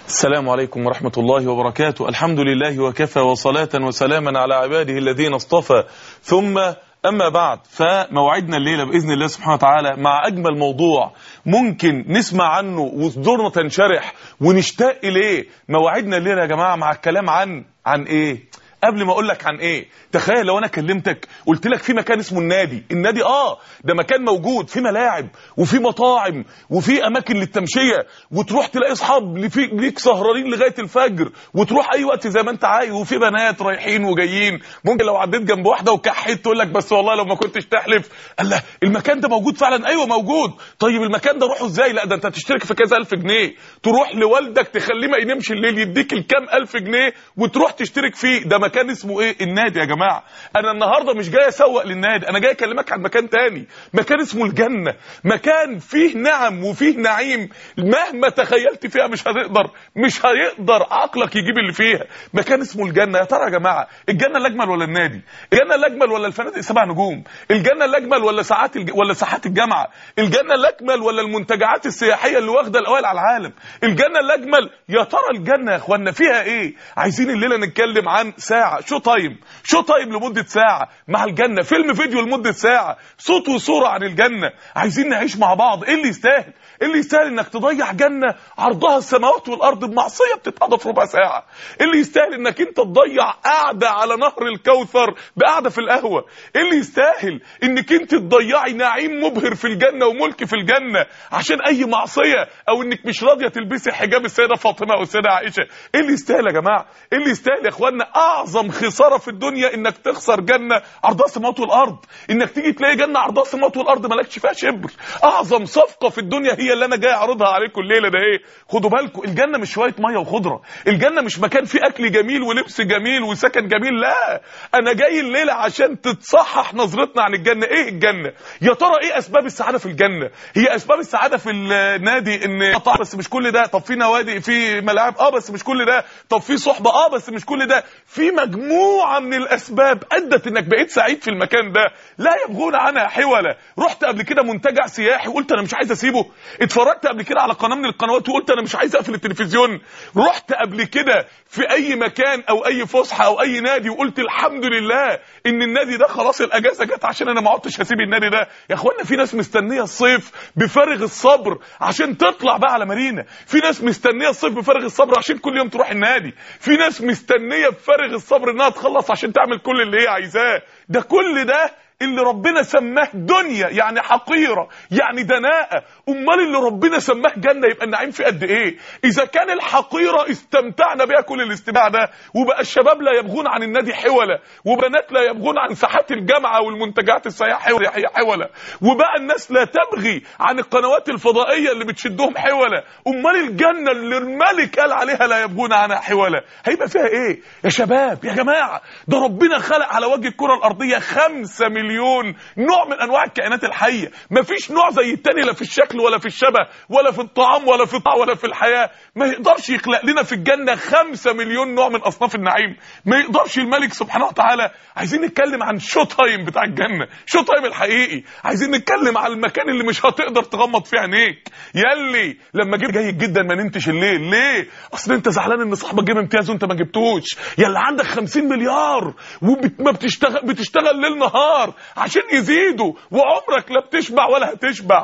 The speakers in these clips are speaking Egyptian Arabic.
السلام عليكم ورحمة الله وبركاته الحمد لله وكفى وصلاة وسلاما على عباده الذين اصطفى ثم أما بعد فموعدنا الليلة بإذن الله سبحانه وتعالى مع أجمل موضوع ممكن نسمع عنه وصدورنا تنشرح ونشتاق إليه موعدنا الليلة يا جماعة مع الكلام عن عن إيه قبل ما اقول لك عن ايه تخيل لو انا كلمتك قلت لك في مكان اسمه النادي النادي اه ده مكان موجود في ملاعب وفي مطاعم وفي اماكن للتمشيه وتروح تلاقي اصحاب لفي- ليك سهرانين لغايه الفجر وتروح اي وقت زي ما انت عايز وفي بنات رايحين وجايين ممكن لو عديت جنب واحده وكحيت تقول لك بس والله لو ما كنتش تحلف قال لا المكان ده موجود فعلا ايوه موجود طيب المكان ده روحه ازاي لا ده انت تشترك في كذا الف جنيه تروح لوالدك تخليه ما ينامش الليل يديك الكام الف جنيه وتروح تشترك فيه ده مكان اسمه ايه النادي يا جماعه انا النهارده مش جاي اسوق للنادي انا جاي اكلمك عن مكان تاني مكان اسمه الجنه مكان فيه نعم وفيه نعيم مهما تخيلت فيها مش هتقدر مش هيقدر عقلك يجيب اللي فيها مكان اسمه الجنه يا ترى يا جماعه الجنه الاجمل ولا النادي الجنه الاجمل ولا الفنادق سبع نجوم الجنه الاجمل ولا ساعات الج... ولا ساحات الجامعه الجنه الاجمل ولا المنتجعات السياحيه اللي واخده الاوائل على العالم الجنه الاجمل يا ترى الجنه يا اخوانا فيها ايه عايزين الليله نتكلم عن ساعه شو تايم شو تايم لمده ساعه مع الجنه فيلم فيديو لمده ساعه صوت وصوره عن الجنه عايزين نعيش مع بعض ايه اللي يستاهل ايه اللي يستاهل انك تضيع جنه عرضها السماوات والارض بمعصيه بتتقضى في ربع ساعه ايه اللي يستاهل انك انت تضيع قعده على نهر الكوثر بقعده في القهوه ايه اللي يستاهل انك انت تضيعي نعيم مبهر في الجنه وملك في الجنه عشان اي معصيه او انك مش راضيه تلبسي حجاب السيده فاطمه او السيده عائشه ايه اللي يستاهل يا جماعه ايه اللي يستاهل يا اخوانا اعظم خساره في الدنيا انك تخسر جنه عرضها السماوات والارض انك تيجي تلاقي جنه عرضها السماوات والارض مالكش فيها شبر اعظم صفقه في الدنيا هي اللي انا جاي اعرضها عليكم الليله ده ايه خدوا بالكم الجنه مش شويه ميه وخضره الجنه مش مكان فيه اكل جميل ولبس جميل وسكن جميل لا انا جاي الليله عشان تتصحح نظرتنا عن الجنه ايه الجنه يا ترى ايه اسباب السعاده في الجنه هي اسباب السعاده في النادي ان طبعا بس مش كل ده طب في نوادي في ملاعب اه بس مش كل ده طب في صحبه اه بس مش كل ده في مجموعه من الاسباب ادت انك بقيت سعيد في المكان ده لا يبغون عنها حوله رحت قبل كده منتجع سياحي وقلت انا مش عايز اسيبه اتفرجت قبل كده على قناه من القنوات وقلت انا مش عايز اقفل التلفزيون رحت قبل كده في اي مكان او اي فسحه او اي نادي وقلت الحمد لله ان النادي ده خلاص الاجازه جت عشان انا ما عدتش هسيب النادي ده يا اخوانا في ناس مستنيه الصيف بفارغ الصبر عشان تطلع بقى على مارينا في ناس مستنيه الصيف بفارغ الصبر عشان كل يوم تروح النادي في ناس مستنيه بفارغ الصبر انها تخلص عشان تعمل كل اللي هي عايزاه ده كل ده اللي ربنا سماه دنيا يعني حقيرة يعني دناءة امال اللي ربنا سماه جنة يبقى النعيم في قد ايه اذا كان الحقيرة استمتعنا بها كل الاستماع ده وبقى الشباب لا يبغون عن النادي حولة وبنات لا يبغون عن ساحات الجامعة والمنتجعات السياحية حولة وبقى الناس لا تبغي عن القنوات الفضائية اللي بتشدهم حولة امال الجنة اللي الملك قال عليها لا يبغون عنها حولة هيبقى فيها ايه يا شباب يا جماعة ده ربنا خلق على وجه الكرة الارضية خمسة مليون نوع من انواع الكائنات الحية مفيش نوع زي التاني لا في الشكل ولا في الشبه ولا في الطعام ولا في الطعام ولا في الحياة ما يقدرش يخلق لنا في الجنة خمسة مليون نوع من اصناف النعيم ما يقدرش الملك سبحانه وتعالى عايزين نتكلم عن شو تايم بتاع الجنة شو تايم الحقيقي عايزين نتكلم على المكان اللي مش هتقدر تغمض فيه عينيك يلي لما جيت جيد جدا ما نمتش الليل ليه اصل انت زعلان ان صاحبك جاب امتياز وانت ما جبتوش يلا عندك 50 مليار وما بتشتغل بتشتغل ليل نهار عشان يزيدوا وعمرك لا بتشبع ولا هتشبع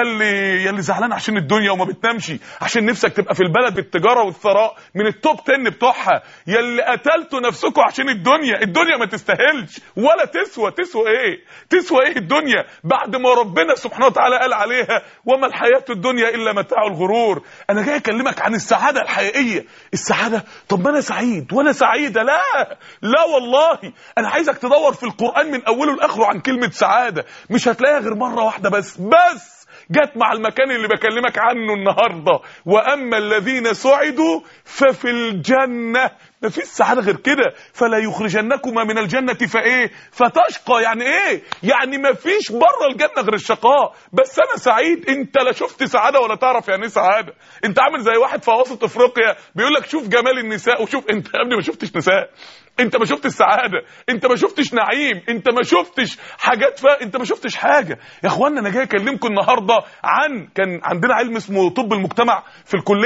يلي يلي زعلان عشان الدنيا وما بتنامش عشان نفسك تبقى في البلد بالتجاره والثراء من التوب 10 بتوعها يلي قتلتوا نفسكم عشان الدنيا الدنيا ما تستاهلش ولا تسوى تسوى ايه تسوى ايه الدنيا بعد ما ربنا سبحانه وتعالى قال عليها وما الحياه الدنيا الا متاع الغرور انا جاي اكلمك عن السعاده الحقيقيه السعاده طب ما انا سعيد وانا سعيده لا لا والله انا عايزك تدور في القران من اوله لاخره عن كلمه سعاده مش هتلاقيها غير مره واحده بس بس جت مع المكان اللي بكلمك عنه النهارده واما الذين سعدوا ففي الجنه ما فيش سعاده غير كده فلا يخرجنكما من الجنه فايه فتشقى يعني ايه يعني ما فيش بره الجنه غير الشقاء بس انا سعيد انت لا شفت سعاده ولا تعرف يعني ايه سعاده انت عامل زي واحد في وسط افريقيا بيقول لك شوف جمال النساء وشوف انت يا ابني ما شفتش نساء انت ما شفتش سعاده انت ما شفتش نعيم انت ما شفتش حاجات ف... انت ما شفتش حاجه يا اخوانا انا جاي اكلمكم النهارده عن كان عندنا علم اسمه طب المجتمع في الكليه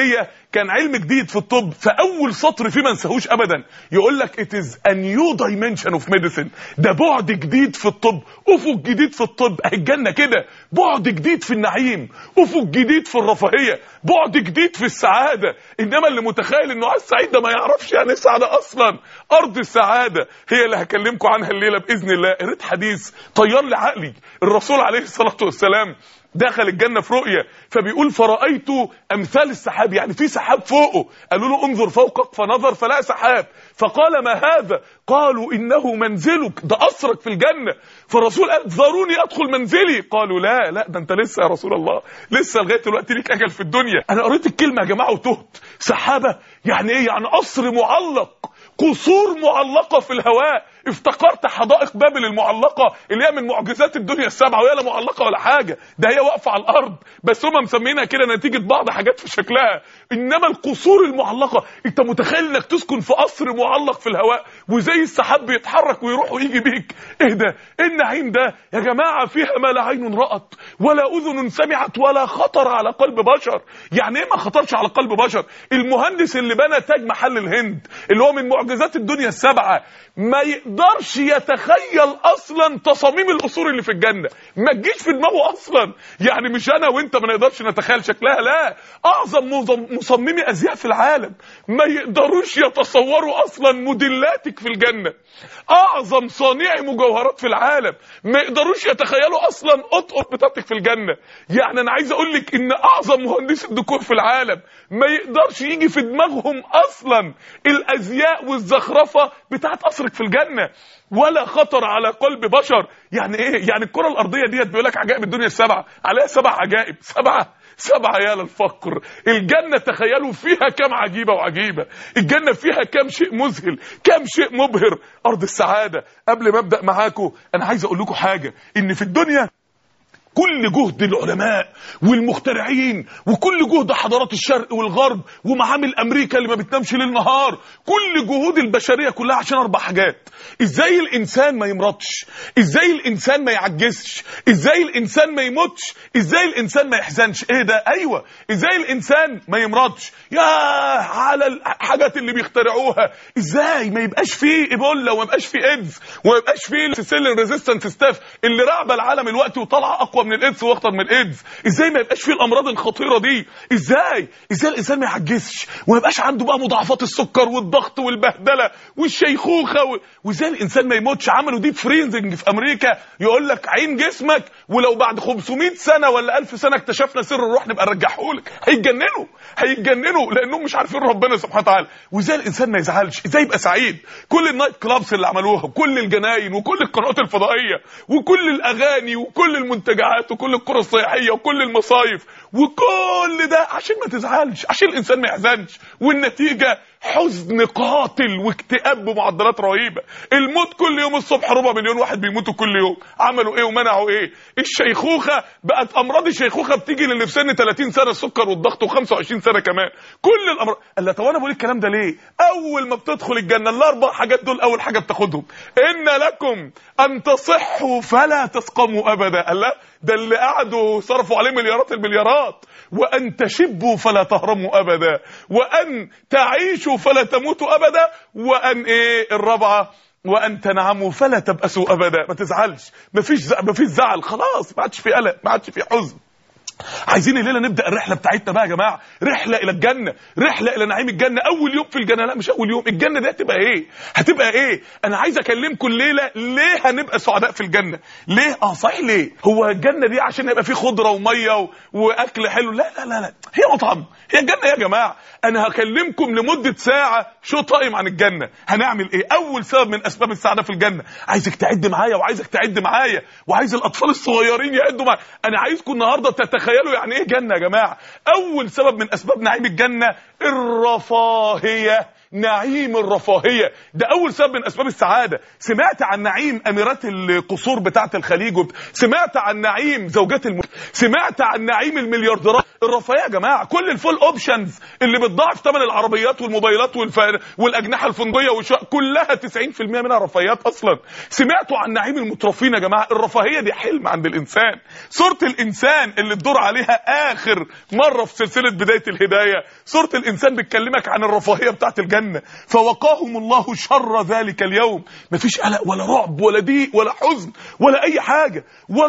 كان علم جديد في الطب فاول سطر فيه ما انساهوش ابدا يقول لك it is a new dimension of medicine ده بعد جديد في الطب افق جديد في الطب اهي الجنه كده بعد جديد في النعيم افق جديد في الرفاهيه بعد جديد في السعاده انما اللي متخيل انه عايز سعيد ده ما يعرفش يعني ايه سعاده اصلا ارض السعاده هي اللي هكلمكم عنها الليله باذن الله قريت حديث طير لي عقلي الرسول عليه الصلاه والسلام دخل الجنة في رؤية فبيقول فرأيت أمثال السحاب يعني في سحاب فوقه قالوا له انظر فوقك فنظر فلا سحاب فقال ما هذا قالوا إنه منزلك ده أسرك في الجنة فالرسول قال ذروني أدخل منزلي قالوا لا لا ده أنت لسه يا رسول الله لسه لغاية دلوقتي ليك أجل في الدنيا أنا قريت الكلمة يا جماعة وتهت سحابة يعني إيه يعني قصر معلق قصور معلقة في الهواء افتكرت حدائق بابل المعلقة اللي هي من معجزات الدنيا السبعة وهي لا معلقة ولا حاجة ده هي واقفة على الأرض بس هم مسمينها كده نتيجة بعض حاجات في شكلها إنما القصور المعلقة أنت متخيل إنك تسكن في قصر معلق في الهواء وزي السحاب بيتحرك ويروح ويجي بيك إيه ده؟ إيه النعيم ده؟ يا جماعة فيها ما لا عين رأت ولا أذن سمعت ولا خطر على قلب بشر يعني إيه ما خطرش على قلب بشر؟ المهندس اللي بنى تاج محل الهند اللي هو من معجزات الدنيا السبعة ما يقدرش يتخيل اصلا تصاميم القصور اللي في الجنه ما تجيش في دماغه اصلا يعني مش انا وانت ما نقدرش نتخيل شكلها لا اعظم مصممي ازياء في العالم ما يقدروش يتصوروا اصلا موديلاتك في الجنه اعظم صانعي مجوهرات في العالم ما يقدروش يتخيلوا اصلا قطقط بتاعتك في الجنه يعني انا عايز اقول لك ان اعظم مهندس الديكور في العالم ما يقدرش يجي في دماغهم اصلا الازياء والزخرفه بتاعت قصرك في الجنه ولا خطر على قلب بشر يعني ايه يعني الكره الارضيه ديت بيقول لك عجائب الدنيا السبعه عليها سبع عجائب سبعه سبعة يا للفقر الجنة تخيلوا فيها كم عجيبة وعجيبة الجنة فيها كم شيء مذهل كم شيء مبهر أرض السعادة قبل ما أبدأ معاكم أنا عايز أقول لكم حاجة إن في الدنيا كل جهد العلماء والمخترعين وكل جهد حضارات الشرق والغرب ومعامل امريكا اللي ما بتنامش ليل نهار كل جهود البشريه كلها عشان اربع حاجات ازاي الانسان ما يمرضش ازاي الانسان ما يعجزش ازاي الانسان ما يموتش ازاي الانسان ما يحزنش ايه ده ايوه ازاي الانسان ما يمرضش يا على الحاجات اللي بيخترعوها ازاي ما يبقاش فيه ايبولا وما يبقاش فيه ايدز وما يبقاش فيه سيل ريزيستنت ستاف اللي راعبه العالم الوقت وطالعه اقوى من الايدز واخطر من الايدز ازاي ما يبقاش فيه الامراض الخطيره دي ازاي ازاي الانسان ما يعجزش وما يبقاش عنده بقى مضاعفات السكر والضغط والبهدله والشيخوخه و... وازاي الانسان ما يموتش عملوا ديب فريزنج في امريكا يقول لك عين جسمك ولو بعد 500 سنه ولا 1000 سنه اكتشفنا سر الروح نبقى نرجعه لك هيتجننوا هيتجننوا لانهم مش عارفين ربنا سبحانه وتعالى وازاي الانسان ما يزعلش ازاي يبقى سعيد كل النايت كلابس اللي عملوها وكل الجناين وكل القنوات الفضائيه وكل الاغاني وكل المنتجعات وكل القرى السياحيه وكل المصايف وكل ده عشان ما تزعلش عشان الانسان ما يحزنش والنتيجه حزن قاتل واكتئاب بمعدلات رهيبه الموت كل يوم الصبح ربع مليون واحد بيموتوا كل يوم عملوا ايه ومنعوا ايه الشيخوخه بقت امراض الشيخوخه بتيجي للي في سن 30 سنه السكر والضغط و25 سنه كمان كل الامراض قال طب انا بقول الكلام ده ليه اول ما بتدخل الجنه الاربع حاجات دول اول حاجه بتاخدهم ان لكم ان تصحوا فلا تسقموا ابدا قال لا ده اللي قعدوا صرفوا عليه مليارات المليارات وان تشبوا فلا تهرموا ابدا وان تعيشوا فلا تموتوا ابدا وان ايه الرابعه وان تنعموا فلا تبأسوا ابدا ما تزعلش مفيش زع... مفيش زعل خلاص ما عادش في قلق ما عادش في حزن عايزين الليله نبدا الرحله بتاعتنا بقى يا جماعه رحله الى الجنه رحله الى نعيم الجنه اول يوم في الجنه لا مش اول يوم الجنه دي هتبقى ايه هتبقى ايه انا عايز اكلمكم الليله ليه هنبقى سعداء في الجنه ليه اه صحيح ليه هو الجنه دي عشان يبقى فيه خضره وميه و... واكل حلو لا لا لا لا هي مطعم هي الجنه يا جماعه انا هكلمكم لمده ساعه شو تايم عن الجنه هنعمل ايه اول سبب من اسباب السعاده في الجنه عايزك تعد معايا وعايزك تعد معايا وعايز الاطفال الصغيرين يعدوا معايا انا عايزكم النهارده تتخيلوا يعني ايه جنه يا جماعه اول سبب من اسباب نعيم الجنه الرفاهيه نعيم الرفاهيه ده اول سبب من اسباب السعاده سمعت عن نعيم اميرات القصور بتاعه الخليج وبت... سمعت عن نعيم زوجات الم... سمعت عن نعيم المليارديرات الرفاهيه يا جماعه كل الفول اوبشنز اللي بتضاعف ثمن العربيات والموبايلات والف... والاجنحه الفندقيه والش... كلها 90% منها رفاهيات اصلا سمعتوا عن نعيم المترفين يا جماعه الرفاهيه دي حلم عند الانسان صوره الانسان اللي تدور عليها اخر مره في سلسله بدايه الهدايه صوره الانسان بتكلمك عن الرفاهيه بتاعت الجنه فوقاهم الله شر ذلك اليوم مفيش قلق ولا رعب ولا ضيق ولا حزن ولا اي حاجه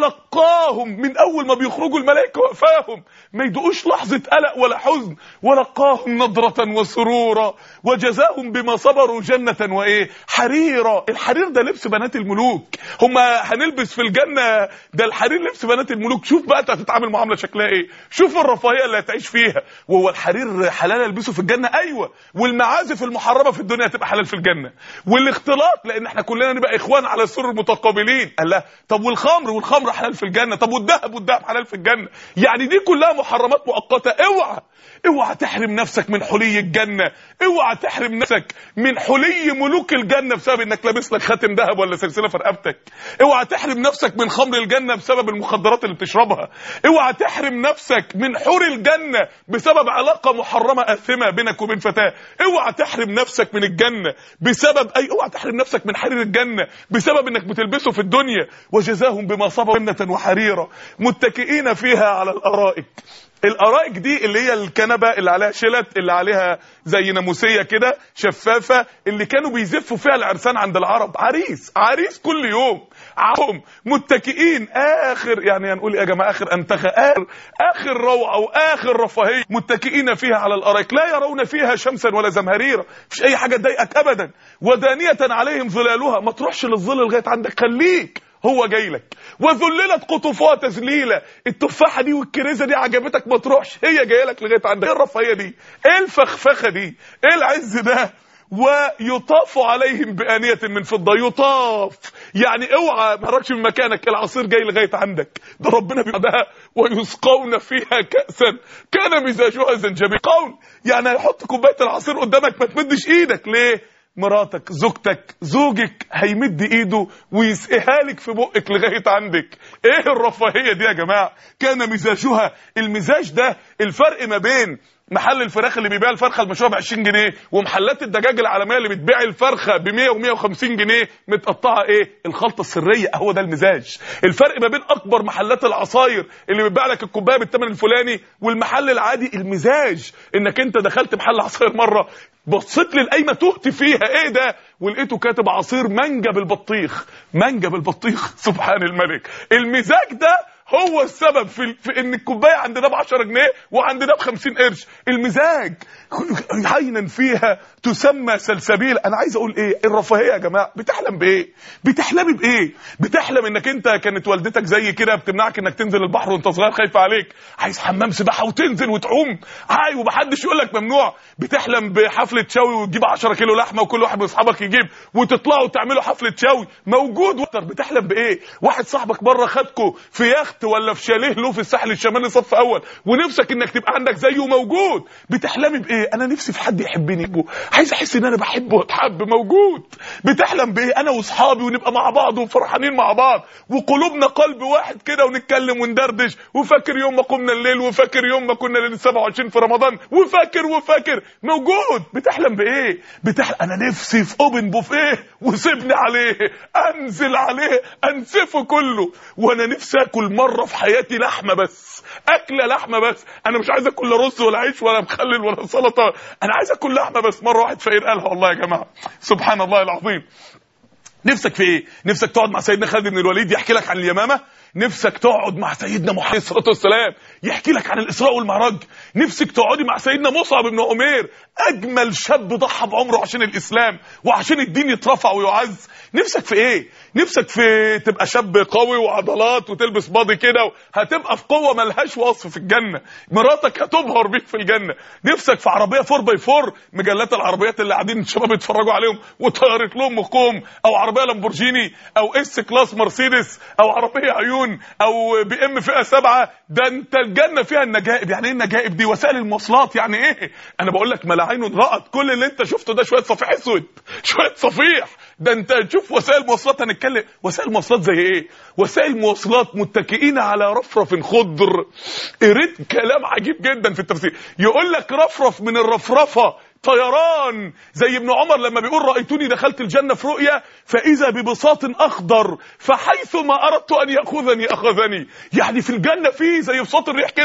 ولقاهم من اول ما بيخرجوا الملائكه وقفاهم ما يدقوش لحظه قلق ولا حزن ولقاهم نضره وسرورا وجزاهم بما صبروا جنه وايه حريرا الحرير ده لبس بنات الملوك هما هنلبس في الجنه ده الحرير لبس بنات الملوك شوف بقى انت هتتعامل معامله شكلها ايه شوف الرفاهيه اللي هتعيش فيها وهو الحرير حلال البسه في الجنه ايوه والمعازف المحرمه في الدنيا هتبقى حلال في الجنه والاختلاط لان احنا كلنا نبقى اخوان على السر متقابلين قال لا طب والخمر والخمر حلال في الجنه طب والذهب والذهب حلال في الجنه يعني دي كلها محرمات مؤقته اوعى اوعى تحرم نفسك من حلي الجنه اوعى تحرم نفسك من حلي ملوك الجنه بسبب انك لابس لك خاتم ذهب ولا سلسله في رقبتك اوعى تحرم نفسك من خمر الجنه بسبب المخدرات اللي بتشربها اوعى تحرم نفسك من حور الجنه بسبب علاقه محرمه اثمه بينك وبين فتاه اوعى تحرم نفسك من الجنه بسبب اي اوعى تحرم نفسك من حرير الجنه بسبب انك بتلبسه في الدنيا وجزاهم بما صبروا جنه وحريرا متكئين فيها على الارائك الارائك دي اللي هي الكنبه اللي عليها شلت اللي عليها زي ناموسيه كده شفافه اللي كانوا بيزفوا فيها العرسان عند العرب عريس عريس كل يوم عهم متكئين اخر يعني هنقول يا جماعه اخر انتخى اخر اخر روعه واخر رفاهيه متكئين فيها على الارائك لا يرون فيها شمسا ولا زمهريرا مفيش اي حاجه تضايقك ابدا ودانيه عليهم ظلالها ما تروحش للظل لغايه عندك خليك هو جاي لك وذللت قطوفها تذليلا التفاحه دي والكريزه دي عجبتك ما تروحش هي جايه لك لغايه عندك ايه الرفاهيه دي ايه الفخفخه دي ايه العز ده ويطاف عليهم بآنية من فضة يطاف يعني اوعى ما تحركش من مكانك العصير جاي لغاية عندك ده ربنا بيقولها ويسقون فيها كأسا كان مزاجها زنجبيل قول يعني هيحط كوباية العصير قدامك ما تمدش ايدك ليه مراتك زوجتك زوجك هيمد ايده ويسقيها لك في بقك لغايه عندك ايه الرفاهيه دي يا جماعه كان مزاجها المزاج ده الفرق ما بين محل الفراخ اللي بيبيع الفرخه المشروع ب 20 جنيه ومحلات الدجاج العالميه اللي بتبيع الفرخه ب 100 و150 جنيه متقطعه ايه الخلطه السريه هو ده المزاج الفرق ما بين اكبر محلات العصاير اللي بتبيع لك الكوبايه بالثمن الفلاني والمحل العادي المزاج انك انت دخلت محل عصاير مره بصيت لي القايمه تهت فيها ايه ده ولقيته كاتب عصير مانجا بالبطيخ مانجا بالبطيخ سبحان الملك المزاج ده هو السبب في, في ان الكوبايه عندنا ب 10 جنيه وعندنا ب 50 قرش المزاج عينا فيها تسمى سلسبيل انا عايز اقول ايه الرفاهيه يا جماعه بتحلم بايه بتحلمي بايه بتحلم انك انت كانت والدتك زي كده بتمنعك انك تنزل البحر وانت صغير خايفه عليك عايز حمام سباحه وتنزل وتعوم عاي ومحدش يقول لك ممنوع بتحلم بحفله شوي وتجيب 10 كيلو لحمه وكل واحد من اصحابك يجيب وتطلعوا تعملوا حفله شوي موجود وتر بتحلم بايه واحد صاحبك بره خدكوا في يخت ولا في شاليه له في الساحل الشمالي صف اول ونفسك انك تبقى عندك زيه موجود بتحلمي بايه انا نفسي في حد يحبني بو. عايز احس ان انا بحبه واتحب موجود بتحلم بايه انا واصحابي ونبقى مع بعض وفرحانين مع بعض وقلوبنا قلب واحد كده ونتكلم وندردش وفاكر يوم ما قمنا الليل وفاكر يوم ما كنا ليله 27 في رمضان وفاكر وفاكر موجود بتحلم بايه بتحلم انا نفسي في اوبن بوفيه وسيبني عليه انزل عليه انسفه كله وانا نفسي اكل مره في حياتي لحمه بس اكله لحمه بس انا مش عايز اكل لا رز ولا عيش ولا مخلل ولا سلطه انا عايز اكل لحمه بس مره واحد فقير قالها والله يا جماعه سبحان الله العظيم نفسك في ايه نفسك تقعد مع سيدنا خالد بن الوليد يحكي لك عن اليمامه نفسك تقعد مع سيدنا محمد عليه الصلاه والسلام يحكي لك عن الاسراء والمعراج نفسك تقعدي مع سيدنا مصعب بن عمير اجمل شاب ضحى بعمره عشان الاسلام وعشان الدين يترفع ويعز نفسك في ايه نفسك في تبقى شاب قوي وعضلات وتلبس باضي كده هتبقى في قوه ملهاش وصف في الجنه مراتك هتبهر بيك في الجنه نفسك في عربيه 4 باي 4 مجلات العربيات اللي قاعدين الشباب يتفرجوا عليهم وطيرت لهم مقوم او عربيه لامبورجيني او اس كلاس مرسيدس او عربيه عيون او بي ام فئه سبعه ده انت الجنه فيها النجائب يعني ايه النجائب دي وسائل المواصلات يعني ايه انا بقول لك ما لا عين رأت كل اللي انت شفته ده شويه صفيح اسود شويه صفيح ده انت تشوف وسائل مواصلات هنتكلم وسائل مواصلات زي ايه وسائل مواصلات متكئين على رفرف خضر قريت كلام عجيب جدا في التفسير يقول لك رفرف من الرفرفه طيران زي ابن عمر لما بيقول رأيتني دخلت الجنة في رؤيا فإذا ببساط أخضر فحيث ما أردت أن يأخذني أخذني يعني في الجنة فيه زي بساط الريح كده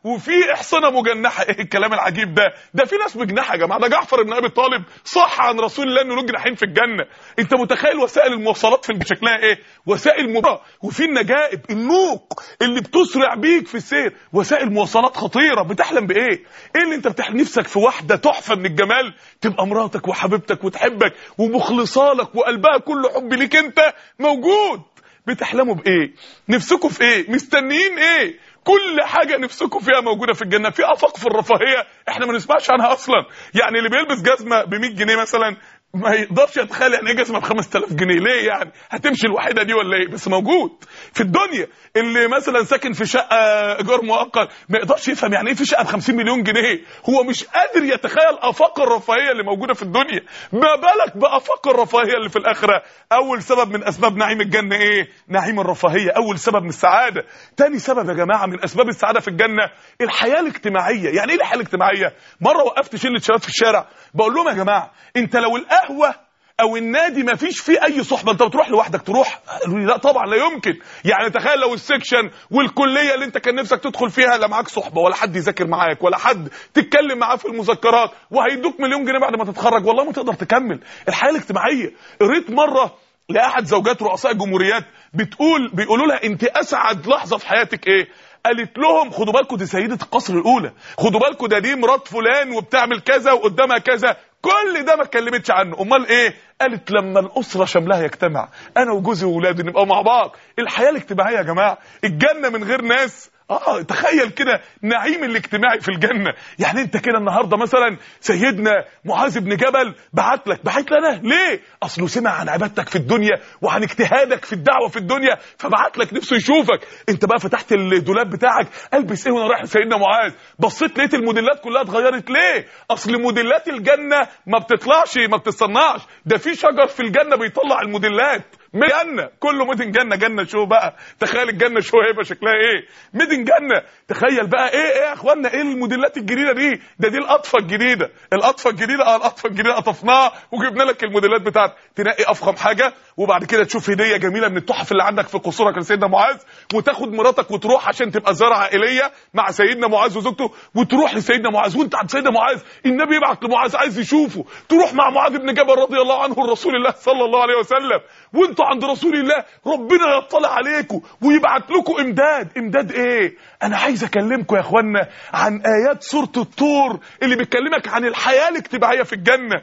وفي احصنه مجنحه ايه الكلام العجيب ده ده في ناس مجنحه يا جماعه ده جعفر بن ابي طالب صح عن رسول الله انه له جناحين في الجنه انت متخيل وسائل المواصلات في شكلها ايه وسائل مباراه وفي النجائب النوق اللي بتسرع بيك في السير وسائل مواصلات خطيره بتحلم بايه ايه اللي انت بتحلم نفسك في واحده تحفه من الجمال تبقى مراتك وحبيبتك وتحبك ومخلصه لك وقلبها كله حب ليك انت موجود بتحلموا بايه نفسكم في ايه مستنيين ايه كل حاجة نفسكم فيها موجودة في الجنة في افاق في الرفاهية احنا ما نسمعش عنها اصلا يعني اللي بيلبس جزمة ب 100 جنيه مثلا ما يقدرش يتخيل يعني ايه جزمه ب 5000 جنيه ليه يعني هتمشي الوحيده دي ولا ايه بس موجود في الدنيا اللي مثلا ساكن في شقه ايجار مؤقت ما يقدرش يفهم يعني ايه في شقه ب 50 مليون جنيه هو مش قادر يتخيل افاق الرفاهيه اللي موجوده في الدنيا ما بالك بافاق الرفاهيه اللي في الاخره اول سبب من اسباب نعيم الجنه ايه نعيم الرفاهيه اول سبب من السعاده تاني سبب يا جماعه من اسباب السعاده في الجنه الحياه الاجتماعيه يعني ايه الحياه الاجتماعيه مره وقفت شله شباب في الشارع بقول لهم يا جماعه انت لو القهوه او النادي ما فيش فيه اي صحبه انت بتروح لوحدك تروح قالوا لي لا طبعا لا يمكن يعني تخيل لو السكشن والكليه اللي انت كان نفسك تدخل فيها لا معاك صحبه ولا حد يذاكر معاك ولا حد تتكلم معاه في المذكرات وهيدوك مليون جنيه بعد ما تتخرج والله ما تقدر تكمل الحياه الاجتماعيه قريت مره لاحد زوجات رؤساء الجمهوريات بتقول بيقولوا لها انت اسعد لحظه في حياتك ايه قالت لهم خدوا بالكم دي سيده القصر الاولى خدوا بالكم ده دي مرات فلان وبتعمل كذا وقدامها كذا كل ده ما اتكلمتش عنه امال ايه قالت لما الاسره شملها يجتمع انا وجوزي واولادي نبقى مع بعض الحياه الاجتماعيه يا جماعه الجنه من غير ناس اه تخيل كده نعيم الاجتماعي في الجنه يعني انت كده النهارده مثلا سيدنا معاذ بن جبل بعت لك بعت لنا ليه اصله سمع عن عبادتك في الدنيا وعن اجتهادك في الدعوه في الدنيا فبعت لك نفسه يشوفك انت بقى فتحت الدولاب بتاعك البس ايه وانا رايح لسيدنا معاذ بصيت لقيت الموديلات كلها اتغيرت ليه اصل موديلات الجنه ما بتطلعش ما بتتصنعش ده في شجر في الجنه بيطلع الموديلات جنه كله مدن جنه جنه شو بقى تخيل الجنه شو هيبقى شكلها ايه مدن جنه تخيل بقى ايه ايه يا اخوانا ايه الموديلات الجديده دي ده دي القطفه الجديده القطفه الجديده اه القطفه الجديده قطفناها وجبنا لك الموديلات بتاعتك تنقي افخم حاجه وبعد كده تشوف هديه جميله من التحف اللي عندك في قصورك لسيدنا معاذ وتاخد مراتك وتروح عشان تبقى زياره عائليه مع سيدنا معاذ وزوجته وتروح لسيدنا معاذ وانت عند سيدنا معاذ النبي يبعت لمعاذ عايز يشوفه تروح مع معاذ بن جبل رضي الله عنه رسول الله صلى الله عليه وسلم وانتوا عند رسول الله ربنا يطلع عليكم ويبعت لكم امداد امداد ايه انا عايز اكلمكم يا اخوانا عن ايات سوره الطور اللي بتكلمك عن الحياه الاجتماعيه في الجنه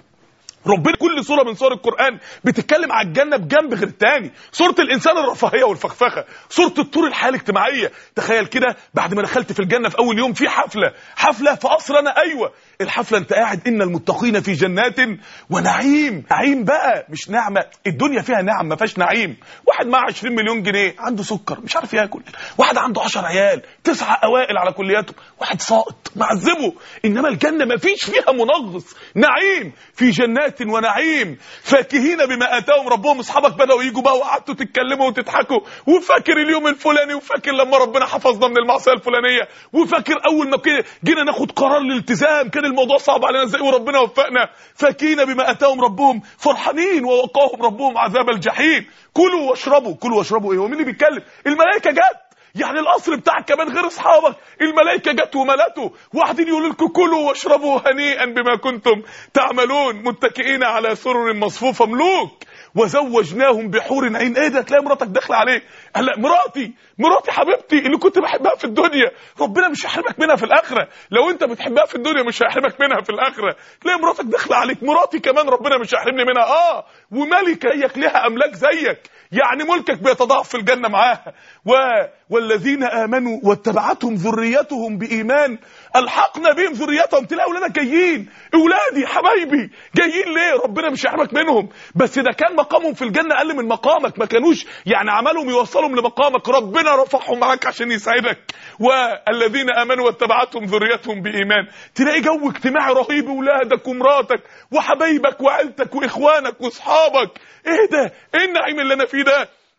ربنا كل سوره من سور القران بتتكلم على الجنه بجنب غير الثاني سوره الانسان الرفاهيه والفخفخه سوره الطور الحياه الاجتماعيه تخيل كده بعد ما دخلت في الجنه في اول يوم في حفله حفله في قصر انا ايوه الحفله انت قاعد ان المتقين في جنات ونعيم نعيم بقى مش نعمه الدنيا فيها نعم ما فيهاش نعيم واحد معاه 20 مليون جنيه عنده سكر مش عارف ياكل واحد عنده 10 عيال تسعه اوائل على كلياتهم واحد ساقط معذبه انما الجنه ما فيش فيها منغص نعيم في جنات ونعيم فاكهين بما اتاهم ربهم اصحابك بداوا يجوا بقى وقعدتوا تتكلموا وتضحكوا وفاكر اليوم الفلاني وفاكر لما ربنا حفظنا من المعصيه الفلانيه وفاكر اول ما كده جينا ناخد قرار الالتزام كان الموضوع صعب علينا ازاي وربنا وفقنا فاكهين بما اتاهم ربهم فرحانين ووقاهم ربهم عذاب الجحيم كلوا واشربوا كلوا واشربوا ايه هو مين اللي بيتكلم الملائكه جت يعني القصر بتاعك كمان غير اصحابك الملائكه جت وملته وقاعدين يقولوا لكم كلوا واشربوا هنيئا بما كنتم تعملون متكئين على سرر مصفوفه ملوك وزوجناهم بحور عين ايه ده تلاقي مراتك داخله عليك هلا مراتي مراتي حبيبتي اللي كنت بحبها في الدنيا ربنا مش هيحرمك منها في الاخره لو انت بتحبها في الدنيا مش هيحرمك منها في الاخره تلاقي مراتك داخله عليك مراتي كمان ربنا مش هيحرمني منها اه وملكه هيك ليها املاك زيك يعني ملكك بيتضاعف في الجنه معاها و... والذين امنوا واتبعتهم ذريتهم بايمان الحقنا بهم ذريتهم تلاقي اولادك جايين اولادي حبايبي جايين ليه ربنا مش هيحرمك منهم بس ده كان مقامهم في الجنه اقل من مقامك ما كانوش يعني عملهم يوصلهم لمقامك ربنا رفعهم معاك عشان يسعدك والذين امنوا واتبعتهم ذريتهم بايمان تلاقي جو اجتماعي رهيب اولادك ومراتك وحبايبك وعيلتك واخوانك واصحابك ايه ده ايه النعيم اللي انا فيه ده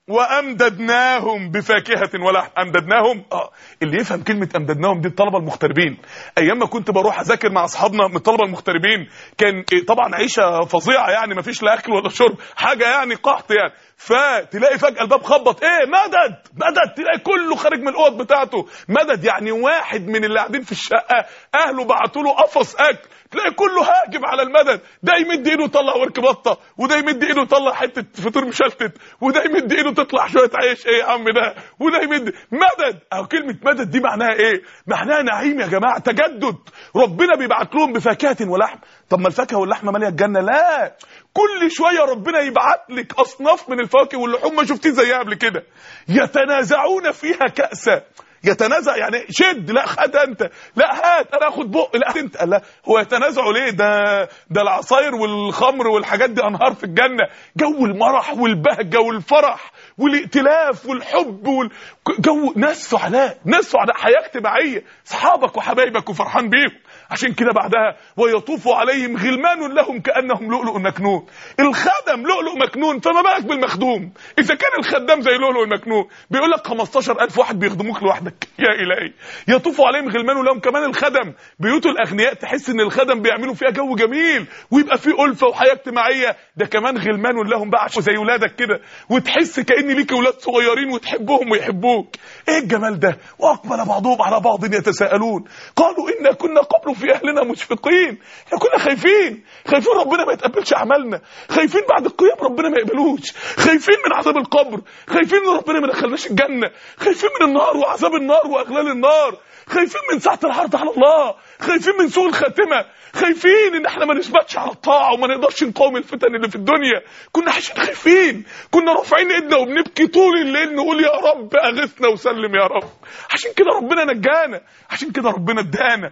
وامددناهم بفاكهه ولحم امددناهم اه اللي يفهم كلمه امددناهم دي الطلبه المغتربين ايام ما كنت بروح اذاكر مع اصحابنا من الطلبه المغتربين كان إيه طبعا عيشه فظيعه يعني ما فيش لا اكل ولا شرب حاجه يعني قحط يعني فتلاقي فجاه الباب خبط ايه مدد مدد تلاقي كله خارج من الاوض بتاعته مدد يعني واحد من اللي قاعدين في الشقه اهله بعتوا له قفص اكل تلاقي كله هاجم على المدد ده يمد ايده يطلع ورك بطه وده يمد ايده يطلع حته فطور مشلتت وده يمد ايده تطلع شويه عيش ايه يا عم ده وده يمد مدد اهو كلمه مدد دي معناها ايه معناها نعيم يا جماعه تجدد ربنا بيبعت لهم بفاكهه ولحم طب ما الفاكهه واللحمه ماليه الجنه لا كل شويه ربنا يبعت لك اصناف من الفواكه واللحوم ما شفتيه زيها قبل كده يتنازعون فيها كاسا يتنازع يعني شد لا خد انت لا هات انا اخد بق لا انت لا هو يتنازعوا ليه ده ده العصاير والخمر والحاجات دي انهار في الجنه جو المرح والبهجه والفرح والائتلاف والحب وال... جو ناس سعداء ناس سعداء حياه اجتماعيه اصحابك وحبايبك وفرحان بيهم عشان كده بعدها ويطوف عليهم غلمان لهم كانهم لؤلؤ مكنون الخدم لؤلؤ مكنون فما بالك بالمخدوم اذا كان الخدام زي لؤلؤ مكنون بيقول لك 15000 واحد بيخدموك لوحدك يا الهي يطوف عليهم غلمان لهم كمان الخدم بيوت الاغنياء تحس ان الخدم بيعملوا فيها جو جميل ويبقى فيه الفه وحياه اجتماعيه ده كمان غلمان لهم بقى عشان زي ولادك كده وتحس كان ليك اولاد صغيرين وتحبهم ويحبوك ايه الجمال ده واقبل بعضهم على بعض يتساءلون قالوا انا كنا قبل في اهلنا مشفقين احنا كنا خايفين خايفين ربنا ما يتقبلش اعمالنا خايفين بعد القيام ربنا ما يقبلوش خايفين من عذاب القبر خايفين ان ربنا ما دخلناش الجنه خايفين من النار وعذاب النار واغلال النار خايفين من ساعه العرض على الله خايفين من سوء الخاتمه خايفين ان احنا ما نثبتش على الطاعه وما نقدرش نقاوم الفتن اللي في الدنيا كنا عايشين خايفين كنا رافعين ايدنا وبنبكي طول الليل نقول يا رب اغثنا وسلم يا رب عشان كده ربنا نجانا عشان كده ربنا ادانا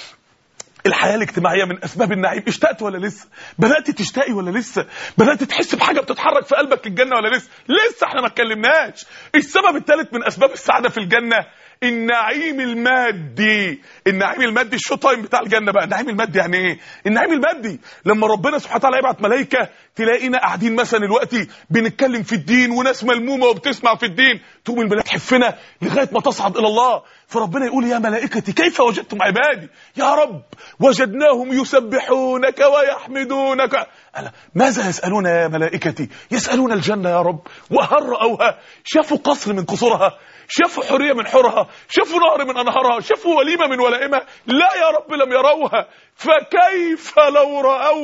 الحياه الاجتماعيه من اسباب النعيم اشتقت ولا لسه بدات تشتاقي ولا لسه بدات تحس بحاجه بتتحرك في قلبك الجنه ولا لسه لسه احنا ما اتكلمناش السبب الثالث من اسباب السعاده في الجنه النعيم المادي النعيم المادي الشو تايم بتاع الجنه بقى النعيم المادي يعني ايه النعيم المادي لما ربنا سبحانه وتعالى يبعت ملائكه تلاقينا قاعدين مثلا دلوقتي بنتكلم في الدين وناس ملمومه وبتسمع في الدين تقوم الملائكه تحفنا لغايه ما تصعد الى الله فربنا يقول يا ملائكتي كيف وجدتم عبادي يا رب وجدناهم يسبحونك ويحمدونك ألا ماذا يسألون يا ملائكتي يسألون الجنة يا رب وهل رأوها شافوا قصر من قصورها شافوا حرية من حورها شافوا نهر من أنهارها شافوا وليمة من ولائمها لا يا رب لم يروها فكيف لو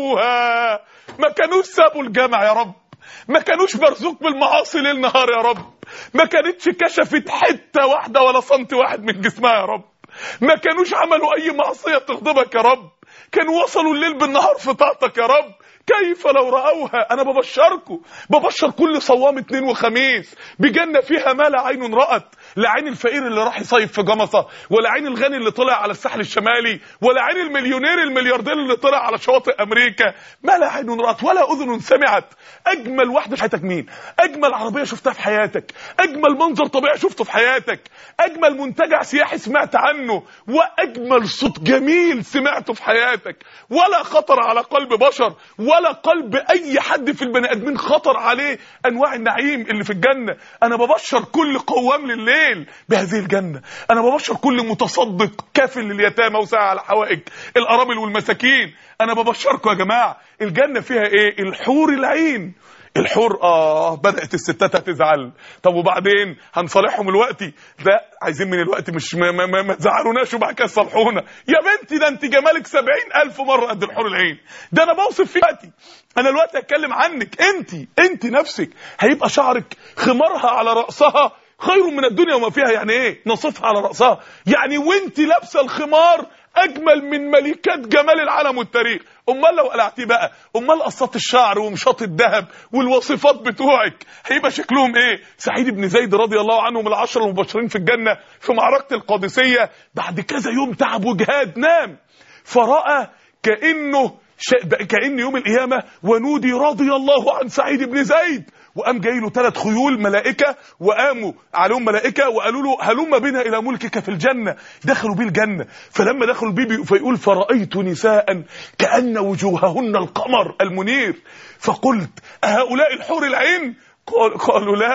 رأوها ما كانوش سابوا الجامع يا رب ما كانوش مرزوق بالمعاصي ليل نهار يا رب ما كانتش كشفت حتة واحدة ولا سنتي واحد من جسمها يا رب ما كانوش عملوا أي معصية تغضبك يا رب كانوا وصلوا الليل بالنهار في طاعتك يا رب كيف لو رأوها أنا ببشركم ببشر كل صوام اثنين وخميس بجنة فيها ما لا عين رأت لا عين الفقير اللي راح يصيف في جمصة ولا عين الغني اللي طلع على الساحل الشمالي ولا عين المليونير الملياردير اللي طلع على شواطئ أمريكا ما لا عين رأت ولا أذن سمعت أجمل واحدة في حياتك مين أجمل عربية شفتها في حياتك أجمل منظر طبيعي شفته في حياتك أجمل منتجع سياحي سمعت عنه وأجمل صوت جميل سمعته في حياتك ولا خطر على قلب بشر ولا قلب اي حد في البني ادمين خطر عليه انواع النعيم اللي في الجنه انا ببشر كل قوام لليل بهذه الجنه انا ببشر كل متصدق كافل لليتامى وساعة على حوائج الارامل والمساكين انا ببشركم يا جماعه الجنه فيها ايه الحور العين الحور اه بدات الستات هتزعل طب وبعدين هنصالحهم الوقت ده عايزين من الوقت مش ما, ما, ما, ما تزعلوناش وبعد كده تصالحونا يا بنتي ده انت جمالك سبعين الف مره قد الحور العين ده انا بوصف فيه وقتي انا الوقت اتكلم عنك انت انت نفسك هيبقى شعرك خمارها على راسها خير من الدنيا وما فيها يعني ايه نصفها على راسها يعني وانت لابسه الخمار اجمل من ملكات جمال العالم والتاريخ امال لو قلعتيه بقى امال قصات الشعر ومشاط الذهب والوصفات بتوعك هيبقى شكلهم ايه سعيد بن زيد رضي الله عنه من العشره المبشرين في الجنه في معركه القادسيه بعد كذا يوم تعب وجهاد نام فراى كانه ش... كان يوم القيامه ونودي رضي الله عن سعيد بن زيد وقام جاي له ثلاث خيول ملائكه وقاموا عليهم ملائكه وقالوا له هلم بنا الى ملكك في الجنه دخلوا بيه الجنه فلما دخلوا بيه فيقول فرايت نساء كان وجوههن القمر المنير فقلت اهؤلاء الحور العين قال قالوا لا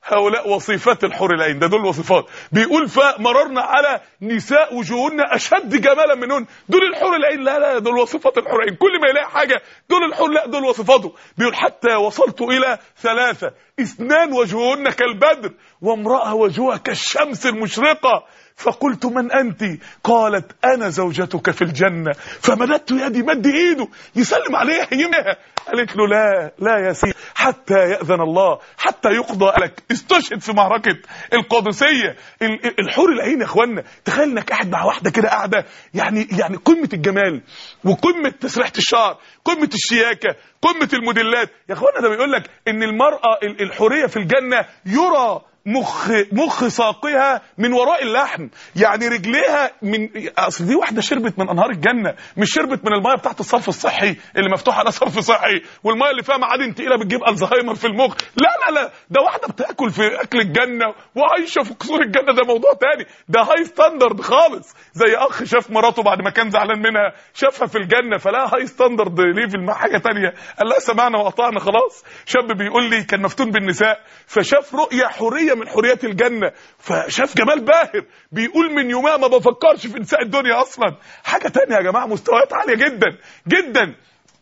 هؤلاء وصيفات الحور العين ده دول وصفات بيقول فمررنا على نساء وجوهن اشد جمالا منهن دول الحور العين لا لا دول وصفات الحور العين كل ما يلاقي حاجه دول الحور لا دول وصفاته بيقول حتى وصلت الى ثلاثه اثنان وجوهن كالبدر وامراه وجهها كالشمس المشرقه فقلت من أنت قالت أنا زوجتك في الجنة فمددت يدي مد إيده يسلم عليها يمها قالت له لا لا يا سيدي حتى يأذن الله حتى يقضى لك استشهد في معركة القادسية ال- ال- الحور العين يا اخوانا تخيل انك قاعد مع واحدة كده قاعدة يعني يعني قمة الجمال وقمة تسريحة الشعر قمة الشياكة قمة الموديلات يا اخوانا ده بيقول لك ان المرأة ال- الحورية في الجنة يرى مخ مخ ساقها من وراء اللحم يعني رجليها من اصل دي واحده شربت من انهار الجنه مش شربت من الميه بتاعت الصرف الصحي اللي مفتوح على صرف صحي والميه اللي فيها معادن تقيله بتجيب الزهايمر في المخ لا لا لا ده واحده بتاكل في اكل الجنه وعايشه في قصور الجنه ده موضوع تاني ده هاي ستاندرد خالص زي اخ شاف مراته بعد ما كان زعلان منها شافها في الجنه فلا هاي ستاندرد ليفل مع حاجه تانية قال لها سمعنا وقطعنا خلاص شاب بيقول لي كان مفتون بالنساء فشاف رؤيه حوريه من حوريات الجنه فشاف جمال باهر بيقول من يومها ما بفكرش في نساء الدنيا اصلا حاجه تانية يا جماعه مستويات عاليه جدا جدا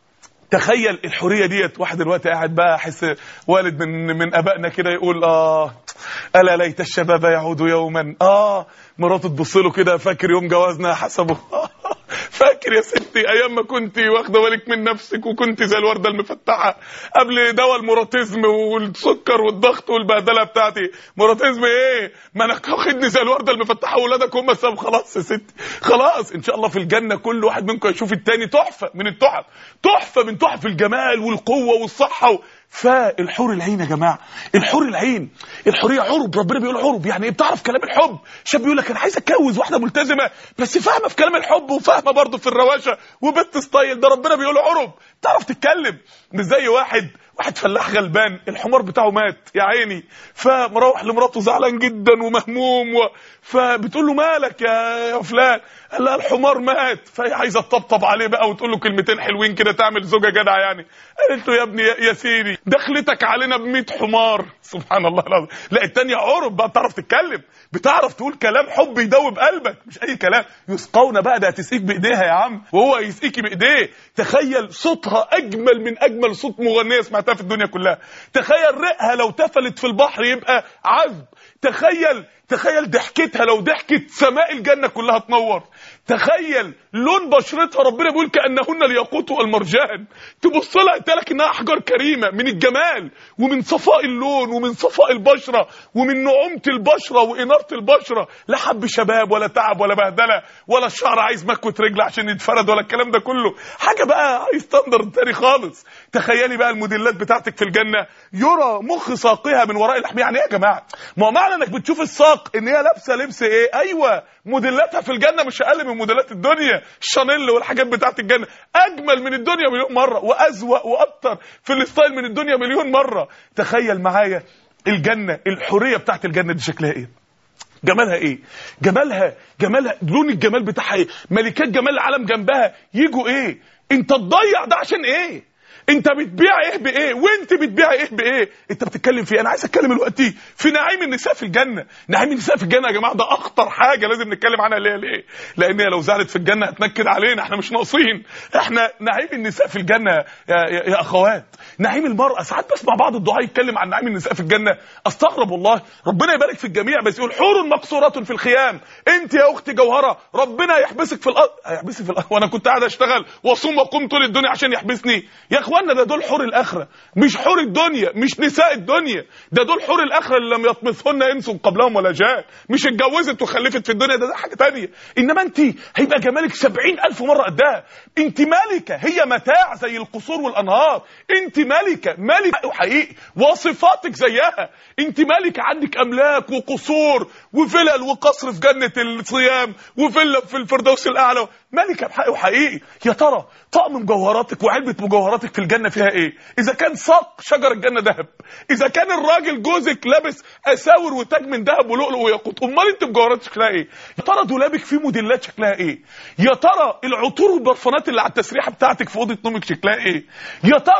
تخيل الحوريه ديت واحد دلوقتي قاعد بقى احس والد من من ابائنا كده يقول اه الا ليت الشباب يعود يوما اه مراته تبص له كده فاكر يوم جوازنا حسبه فاكر يا ستي ايام ما كنت واخده بالك من نفسك وكنت زي الورده المفتحه قبل دواء الموراتيزم والسكر والضغط والبهدله بتاعتي موراتيزم ايه ما انا واخدني زي الورده المفتحه واولادك هم السبب خلاص يا ستي خلاص ان شاء الله في الجنه كل واحد منكم يشوف التاني تحفه من التحف تحفه من تحف الجمال والقوه والصحه و... فالحور العين يا جماعه الحور العين الحوريه عرب ربنا بيقول عرب يعني ايه بتعرف كلام الحب شاب بيقول لك انا عايز اتجوز واحده ملتزمه بس فاهمه في كلام الحب وفاهمه برضه في الرواشه وبنت ستايل ده ربنا بيقول عرب تعرف تتكلم مش زي واحد واحد فلاح غلبان الحمار بتاعه مات يا عيني فمروح لمراته زعلان جدا ومهموم و... فبتقول له مالك يا يا فلان قال لها الحمار مات فهي عايزه تطبطب عليه بقى وتقول له كلمتين حلوين كده تعمل زوجه جدع يعني قالت له يا ابني يا يا سيدي دخلتك علينا ب 100 حمار سبحان الله العظيم لا التانية عرب بقى بتعرف تتكلم بتعرف تقول كلام حب يدوب قلبك مش اي كلام يسقون بقى ده هتسقيك بايديها يا عم وهو يسقيكي بايديه تخيل صوتها اجمل من اجمل صوت مغنيه سمعتها في الدنيا كلها تخيل رقها لو تفلت في البحر يبقى عذب تخيل تخيل ضحكتها لو ضحكت سماء الجنه كلها تنور تخيل لون بشرتها ربنا بيقول كانهن الياقوت والمرجان تبص لها انت لك انها احجار كريمه من الجمال ومن صفاء اللون ومن صفاء البشره ومن نعومه البشره واناره البشره لا حب شباب ولا تعب ولا بهدله ولا الشعر عايز مكوه رجل عشان يتفرد ولا الكلام ده كله حاجه بقى هاي ستاندرد تاني خالص تخيلي بقى الموديلات بتاعتك في الجنه يرى مخ ساقها من وراء اللحم يعني ايه يا جماعه ما هو معنى انك بتشوف الساق ان هي لابسه لبس ايه ايوه موديلاتها في الجنه مش اقل من موديلات الدنيا الشانيل والحاجات بتاعت الجنه اجمل من الدنيا مليون مره وازوق واكتر في الستايل من الدنيا مليون مره تخيل معايا الجنه الحوريه بتاعت الجنه دي شكلها ايه جمالها ايه جمالها جمالها لون الجمال بتاعها ايه ملكات جمال العالم جنبها يجوا ايه انت تضيع ده عشان ايه انت بتبيع ايه بايه وانت بتبيع ايه بايه انت بتتكلم في ايه انا عايز اتكلم دلوقتي في نعيم النساء في الجنه نعيم النساء في الجنه يا جماعه ده اخطر حاجه لازم نتكلم عنها ليه ليه لان هي لو زعلت في الجنه هتنكد علينا احنا مش ناقصين احنا نعيم النساء في الجنه يا, يا, يا اخوات نعيم المراه ساعات بسمع بعض الدعاء يتكلم عن نعيم النساء في الجنه استغرب والله ربنا يبارك في الجميع بس يقول حور مقصورات في الخيام انت يا اختي جوهره ربنا يحبسك في الارض هيحبسك في الارض وانا كنت قاعد اشتغل واصوم واقوم طول الدنيا عشان يحبسني يا اخوانا ده دول حور الاخره مش حور الدنيا مش نساء الدنيا ده دول حور الاخره اللي لم يطمثهن انس قبلهم ولا جان مش اتجوزت وخلفت في الدنيا ده, ده حاجه تانية انما انت هيبقى جمالك سبعين الف مره قدها انت ملكه هي متاع زي القصور والانهار انت ملكه ملكه حقيقي وصفاتك زيها انت ملكه عندك املاك وقصور وفلل وقصر في جنه الصيام وفيلا في الفردوس الاعلى ملكه بحق وحقيقي يا ترى طقم مجوهراتك وعلبه مجوهراتك في الجنه فيها ايه اذا كان ساق شجر الجنه ذهب اذا كان الراجل جوزك لابس اساور وتاج من ذهب ولؤلؤ وياقوت امال انت مجوهراتك شكلها ايه يا ترى دولابك فيه موديلات شكلها ايه يا ترى العطور والبرفانات اللي على التسريحه بتاعتك في اوضه نومك شكلها ايه يا ترى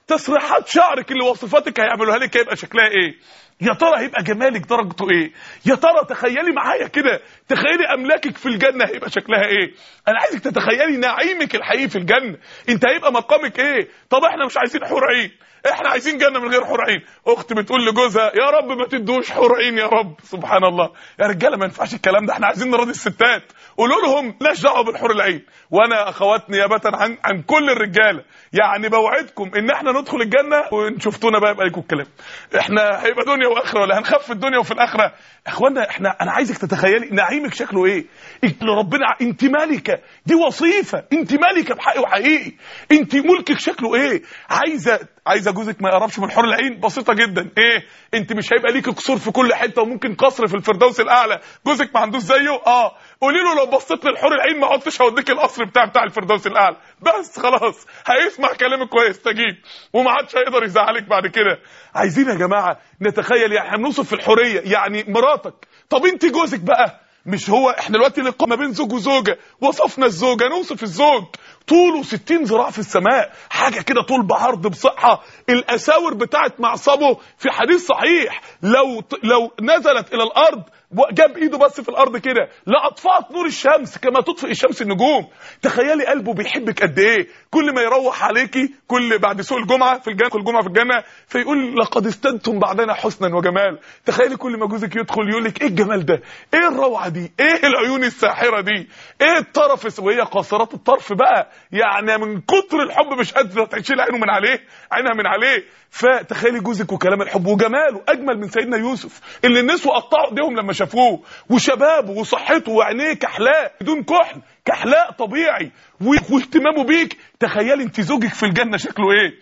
تسريحات شعرك اللي وصفاتك هيعملوها لك هيبقى شكلها ايه يا ترى هيبقى جمالك درجته ايه يا ترى تخيلي معايا كده تخيلي املاكك في الجنه هيبقى شكلها ايه انا عايزك تتخيلي نعيمك الحقيقي في الجنه انت هيبقى مقامك ايه طب احنا مش عايزين حور عين احنا عايزين جنه من غير حور عين اخت بتقول لجوزها يا رب ما تدوش حور عين يا رب سبحان الله يا رجاله ما ينفعش الكلام ده احنا عايزين نراضي الستات قولوا لهم لاش دعوه بالحور العين وانا اخوات نيابه عن عن كل الرجاله يعني بوعدكم ان احنا ندخل الجنه وان شفتونا بقى يبقى لكم الكلام احنا هيبقى دنيا واخره ولا هنخاف في الدنيا وفي الاخره اخوانا احنا انا عايزك تتخيلي نعيمك شكله ايه اللي ربنا ع- انت مالكه دي وظيفه انت مالكه بحق وحقيقي انت ملكك شكله ايه عايزه عايزه جوزك ما يقربش من حور العين بسيطه جدا ايه انت مش هيبقى ليك قصور في كل حته وممكن قصر في الفردوس الاعلى جوزك ما عندوش زيه اه قولي له لو بصيت للحور العين ما عدتش هوديك القصر بتاع بتاع الفردوس الاعلى بس خلاص هيسمع كلامك ويستجيب وما عادش هيقدر يزعلك بعد كده عايزين يا جماعه نتخيل يعني هنوصف في الحوريه يعني مراتك طب انت جوزك بقى مش هو احنا دلوقتي لقاء ما بين زوج وزوجه وصفنا الزوجه نوصف الزوج طوله 60 ذراع في السماء حاجه كده طول بعرض بصحه الاساور بتاعت معصبه في حديث صحيح لو لو نزلت الى الارض جاب ايده بس في الارض كده لاطفأت نور الشمس كما تطفئ الشمس النجوم تخيلي قلبه بيحبك قد ايه كل ما يروح عليكي كل بعد سوق الجمعه في الجنه كل الجمعه في الجنه فيقول لقد استنتم بعدنا حسنا وجمال تخيلي كل ما جوزك يدخل يقول لك ايه الجمال ده ايه الروعه دي ايه العيون الساحره دي ايه الطرف وهي قاصرات الطرف بقى يعني من كتر الحب مش قادره تشيل عينه من عليه عينها من عليه فتخيلي جوزك وكلام الحب وجماله اجمل من سيدنا يوسف اللي النسوه قطعوا ايديهم لما شافوه وشبابه وصحته وعينيه كحلاء بدون كحل كحلاء طبيعي و- واهتمامه بيك تخيلي انت زوجك في الجنه شكله ايه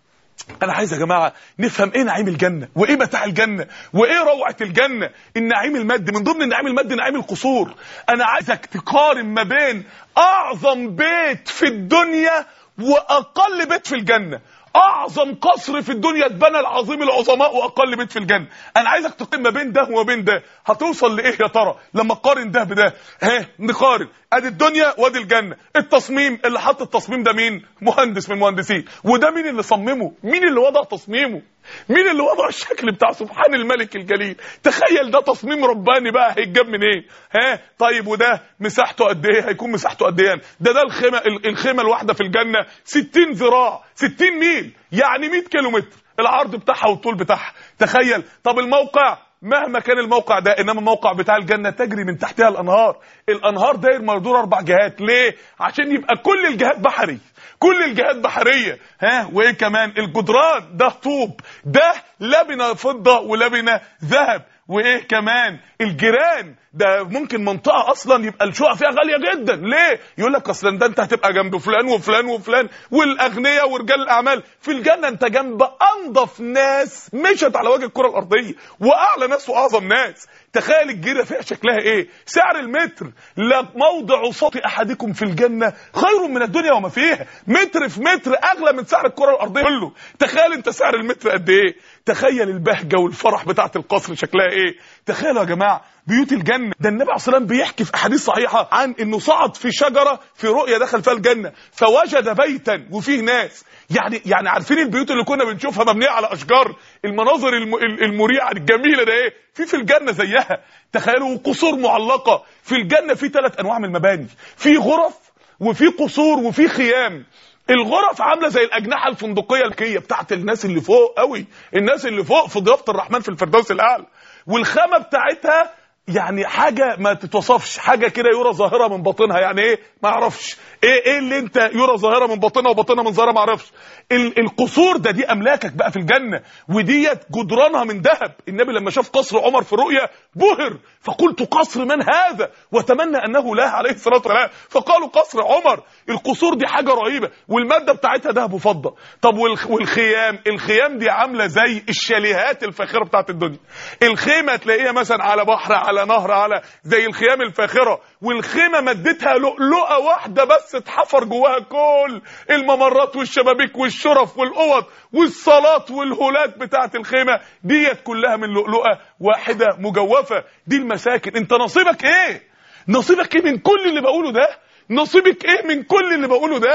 انا عايز يا جماعه نفهم ايه نعيم الجنه وايه متاع الجنه وايه روعه الجنه النعيم المادي من ضمن النعيم المادي نعيم القصور انا عايزك تقارن ما بين اعظم بيت في الدنيا واقل بيت في الجنه اعظم قصر في الدنيا اتبنى العظيم العظماء واقل بيت في الجنه انا عايزك تقارن ما بين ده وما بين ده هتوصل لايه يا ترى لما تقارن ده بده ها نقارن ادي الدنيا وادي الجنه التصميم اللي حط التصميم ده مين مهندس من المهندسين وده مين اللي صممه مين اللي وضع تصميمه مين اللي وضع الشكل بتاع سبحان الملك الجليل تخيل ده تصميم رباني بقى هيتجاب من ايه ها طيب وده مساحته قد ايه هيكون مساحته قد ايه ده ده الخيمه الخيمه الواحده في الجنه 60 ذراع 60 ميل يعني 100 كيلو متر العرض بتاعها والطول بتاعها تخيل طب الموقع مهما كان الموقع ده انما الموقع بتاع الجنه تجري من تحتها الانهار الانهار داير مدور اربع جهات ليه عشان يبقى كل الجهات بحري كل الجهات بحريه ها وايه كمان الجدران ده طوب ده لبنه فضه ولبنه ذهب وايه كمان الجيران ده ممكن منطقه اصلا يبقى الشقق فيها غاليه جدا ليه يقول لك اصلا ده انت هتبقى جنب فلان وفلان وفلان والاغنياء ورجال الاعمال في الجنه انت جنب انظف ناس مشت على وجه الكره الارضيه واعلى ناس واعظم ناس تخيل الجيره فيها شكلها ايه سعر المتر لموضع صوت احدكم في الجنه خير من الدنيا وما فيها متر في متر اغلى من سعر الكره الارضيه كله تخيل انت سعر المتر قد ايه تخيل البهجه والفرح بتاعه القصر شكلها ايه تخيلوا يا جماعه بيوت الجنه ده النبي عليه الصلاه والسلام بيحكي في احاديث صحيحه عن انه صعد في شجره في رؤيا دخل فيها الجنه فوجد بيتا وفيه ناس يعني يعني عارفين البيوت اللي كنا بنشوفها مبنيه على اشجار المناظر الم... المريعه الجميله ده ايه في في الجنه زيها تخيلوا قصور معلقه في الجنه في ثلاث انواع من المباني في غرف وفي قصور وفي خيام الغرف عامله زي الاجنحه الفندقيه الكيه بتاعت الناس اللي فوق قوي الناس اللي فوق في ضيافه الرحمن في الفردوس الاعلى والخامه بتاعتها يعني حاجه ما تتوصفش حاجه كده يرى ظاهره من باطنها يعني ايه ما اعرفش ايه ايه اللي انت يرى ظاهره من باطنها وباطنها من ظاهره ما اعرفش ال- القصور ده دي املاكك بقى في الجنه وديت جدرانها من ذهب النبي لما شاف قصر عمر في رؤيا بهر فقلت قصر من هذا وتمنى انه لا عليه الصلاه والسلام فقالوا قصر عمر القصور دي حاجه رهيبه والماده بتاعتها ذهب وفضه طب والخ- والخيام الخيام دي عامله زي الشاليهات الفاخره بتاعت الدنيا الخيمه تلاقيها مثلا على بحر على نهر على زي الخيام الفاخره والخيمه مدتها لؤلؤه واحده بس اتحفر جواها كل الممرات والشبابيك والشرف والاوض والصالات والهولات بتاعت الخيمه ديت كلها من لؤلؤه واحده مجوفه دي المساكن انت نصيبك ايه نصيبك ايه من كل اللي بقوله ده نصيبك ايه من كل اللي بقوله ده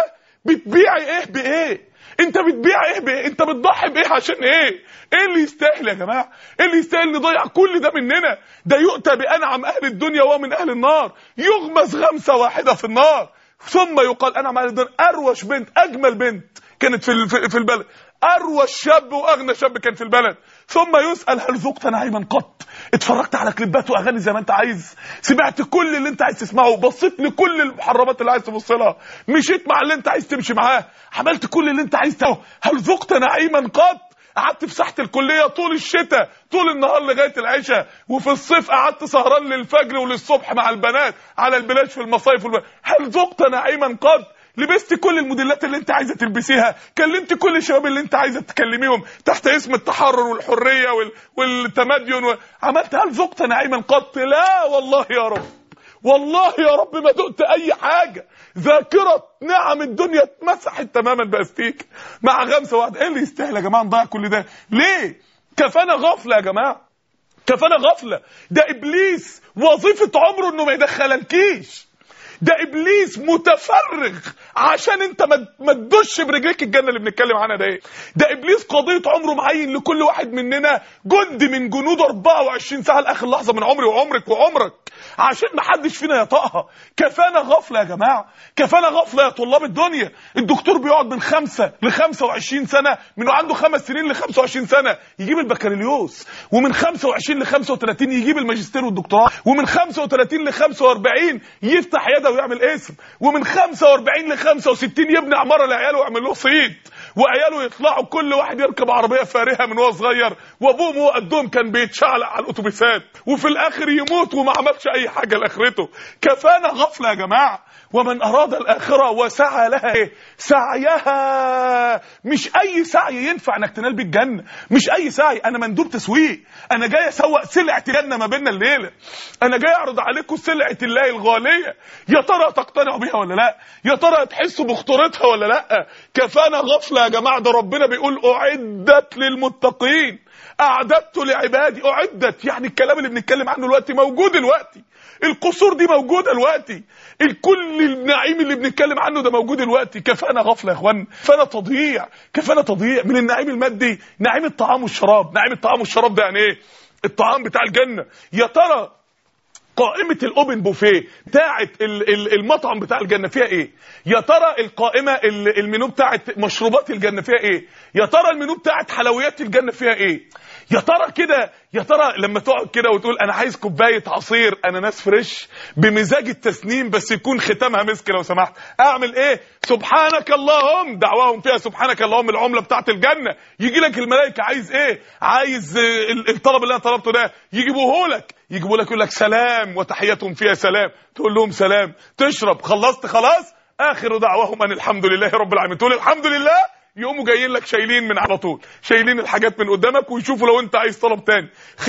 بتبيعي ايه بايه انت بتبيع ايه بايه انت بتضحي بايه عشان ايه ايه اللي يستاهل يا جماعه ايه اللي يستاهل نضيع كل ده مننا ده يؤتى بانعم اهل الدنيا ومن اهل النار يغمس غمسه واحده في النار ثم يقال انعم اهل الدنيا اروش بنت اجمل بنت كانت في في في البلد اروش شاب واغنى شاب كان في البلد ثم يسال هل ذقت نعيما قط اتفرجت على كليبات واغاني زي ما انت عايز سمعت كل اللي انت عايز تسمعه بصيت لكل المحرمات اللي عايز تبص لها مشيت مع اللي انت عايز تمشي معاه عملت كل اللي انت عايز تعمله هل ذقت نعيما قط قعدت في ساحه الكليه طول الشتاء طول النهار لغايه العشاء وفي الصيف قعدت سهران للفجر وللصبح مع البنات على البلاج في المصايف والب... هل ذقت نعيما قط لبست كل الموديلات اللي انت عايزه تلبسيها كلمت كل الشباب اللي انت عايزه تكلميهم تحت اسم التحرر والحريه وال... والتمدن و... عملت هل ذقت نعيما قط لا والله يا رب والله يا رب ما دقت اي حاجه ذاكره نعم الدنيا اتمسحت تماما باستيك مع غمسه واحده ايه اللي يستاهل يا جماعه نضيع كل ده ليه كفانا غفله يا جماعه كفانا غفله ده ابليس وظيفه عمره انه ما يدخلنكيش ده ابليس متفرغ عشان انت ما تدش برجليك الجنه اللي بنتكلم عنها ده ايه ده ابليس قضيه عمره معين لكل واحد مننا جند من جنود 24 ساعه لاخر لحظه من عمري وعمرك وعمرك عشان ما حدش فينا يطقها كفانا غفله يا جماعه كفانا غفله يا طلاب الدنيا الدكتور بيقعد من خمسة ل 25 سنه من عنده خمس سنين ل 25 سنه يجيب البكالوريوس ومن 25 ل 35 يجيب الماجستير والدكتوراه ومن 35 ل 45 يفتح يده ويعمل اسم ومن 45 ل 65 يبني عماره لعياله ويعمل له صيد وعياله يطلعوا كل واحد يركب عربيه فارهه من وهو صغير وابوه وهو قدهم كان بيتشعلق على الاتوبيسات وفي الاخر يموت وما عملش اي حاجه لاخرته كفانا غفله يا جماعه ومن اراد الاخره وسعى لها ايه سعيها مش اي سعي ينفع انك تنال بيه الجنه مش اي سعي انا مندوب تسويق انا جاي اسوق سلعه الجنه ما بيننا الليله انا جاي اعرض عليكم سلعه الله الغاليه يا ترى تقتنعوا بيها ولا لا يا ترى تحسوا بخطورتها ولا لا كفانا غفله يا جماعه ده ربنا بيقول اعدت للمتقين اعددت لعبادي اعدت يعني الكلام اللي بنتكلم عنه دلوقتي موجود دلوقتي القصور دي موجوده دلوقتي الكل النعيم اللي بنتكلم عنه ده موجود دلوقتي كفانا غفله يا اخوان كفانا تضييع كفانا تضييع من النعيم المادي نعيم الطعام والشراب نعيم الطعام والشراب ده يعني ايه الطعام بتاع الجنه يا ترى قائمة الأوبن بوفيه بتاعة المطعم بتاع الجنة فيها إيه؟ يا ترى القائمة المنيو بتاعة مشروبات الجنة فيها إيه؟ يا ترى المنيو بتاعة حلويات الجنة فيها إيه؟ يا ترى كده يا ترى لما تقعد كده وتقول انا عايز كوبايه عصير اناناس فريش بمزاج التسنيم بس يكون ختامها مسك لو سمحت اعمل ايه سبحانك اللهم دعواهم فيها سبحانك اللهم العمله بتاعت الجنه يجي لك الملائكه عايز ايه عايز الطلب اللي انا طلبته ده يجيبوه لك يجيبوا لك يقول لك سلام وتحياتهم فيها سلام تقول لهم سلام تشرب خلصت خلاص اخر دعواهم ان الحمد لله رب العالمين تقول الحمد لله يقوموا جايين لك شايلين من على طول شايلين الحاجات من قدامك ويشوفوا لو انت عايز طلب تاني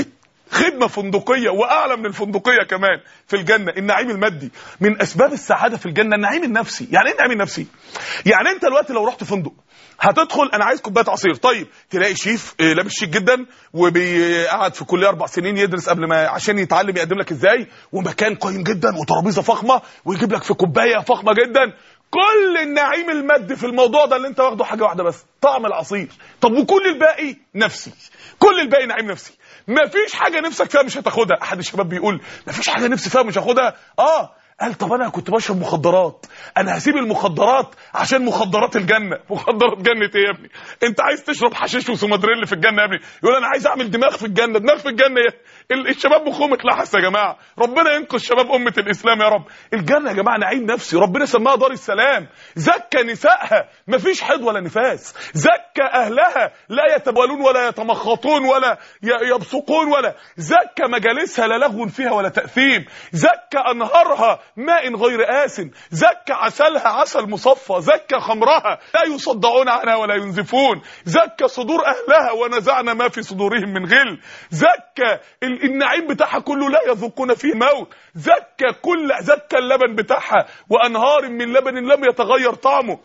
خدمة فندقية وأعلى من الفندقية كمان في الجنة النعيم المادي من أسباب السعادة في الجنة النعيم النفسي يعني إيه النعيم النفسي؟ يعني أنت دلوقتي لو رحت فندق هتدخل أنا عايز كوباية عصير طيب تلاقي شيف لابس شيك جدا وبيقعد في كلية أربع سنين يدرس قبل ما عشان يتعلم يقدم لك إزاي ومكان قيم جدا وترابيزة فخمة ويجيب لك في كوباية فخمة جدا كل النعيم المادي في الموضوع ده اللي انت واخده حاجه واحده بس طعم العصير طب وكل الباقي نفسي كل الباقي نعيم نفسي مفيش حاجه نفسك فيها مش هتاخدها احد الشباب بيقول مفيش حاجه نفسي فيها مش هاخدها اه قال طب انا كنت بشرب مخدرات انا هسيب المخدرات عشان مخدرات الجنه مخدرات جنه ايه يا ابني انت عايز تشرب حشيش وسومادريل في الجنه يا ابني يقول انا عايز اعمل دماغ في الجنه دماغ في الجنه ايه الشباب مخهم اتلحس يا جماعه ربنا ينقذ شباب امه الاسلام يا رب الجنه يا جماعه نعيم نفسي ربنا سماها دار السلام زكى نسائها مفيش حيض ولا نفاس زكى اهلها لا يتبولون ولا يتمخطون ولا يبصقون ولا زكى مجالسها لا لغو فيها ولا تاثيم زكى انهارها ماء غير آسن زكى عسلها عسل مصفى زكى خمرها لا يصدعون عنها ولا ينزفون زكى صدور أهلها ونزعنا ما في صدورهم من غل زكى النعيم بتاعها كله لا يذوقون فيه موت زكى كل زكى اللبن بتاعها وأنهار من لبن لم يتغير طعمه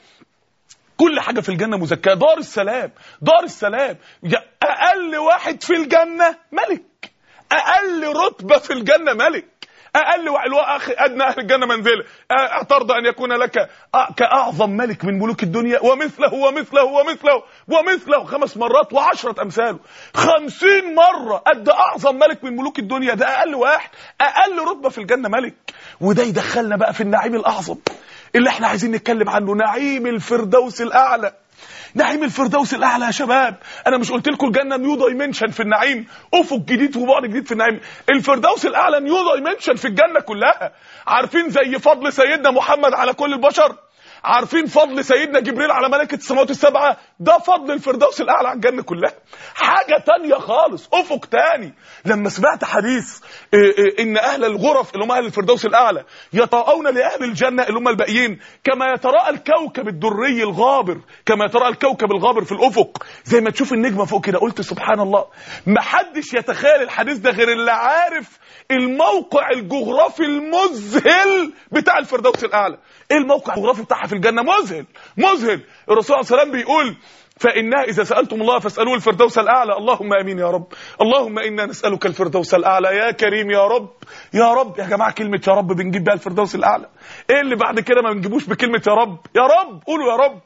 كل حاجة في الجنة مزكاة دار السلام دار السلام أقل واحد في الجنة ملك أقل رتبة في الجنة ملك اقل واحد اخي ادنى اهل الجنه منزله أه ترضى ان يكون لك أه كاعظم ملك من ملوك الدنيا ومثله ومثله ومثله ومثله خمس مرات وعشرة امثاله خمسين مره قد اعظم ملك من ملوك الدنيا ده اقل واحد اقل رتبه في الجنه ملك وده يدخلنا بقى في النعيم الاعظم اللي احنا عايزين نتكلم عنه نعيم الفردوس الاعلى نعيم الفردوس الاعلى يا شباب انا مش قلت لكم الجنه نيو دايمنشن في النعيم افق جديد وبعد جديد في النعيم الفردوس الاعلى نيو دايمنشن في الجنه كلها عارفين زي فضل سيدنا محمد على كل البشر عارفين فضل سيدنا جبريل على ملكة السماوات السبعة ده فضل الفردوس الأعلى على الجنة كلها حاجة تانية خالص أفق تاني لما سمعت حديث إيه إيه إن أهل الغرف اللي هم أهل الفردوس الأعلى يتراءون لأهل الجنة اللي هم الباقيين كما يتراءى الكوكب الدري الغابر كما يتراءى الكوكب الغابر في الأفق زي ما تشوف النجمة فوق كده قلت سبحان الله محدش يتخيل الحديث ده غير اللي عارف الموقع الجغرافي المذهل بتاع الفردوس الأعلى ايه الموقع الجغرافي بتاعها في الجنه مذهل مذهل الرسول عليه الصلاه والسلام بيقول فانها اذا سالتم الله فاسالوه الفردوس الاعلى اللهم امين يا رب اللهم انا نسالك الفردوس الاعلى يا كريم يا رب يا رب يا جماعه كلمه يا رب بنجيب بيها الفردوس الاعلى ايه اللي بعد كده ما بنجيبوش بكلمه يا رب يا رب قولوا يا رب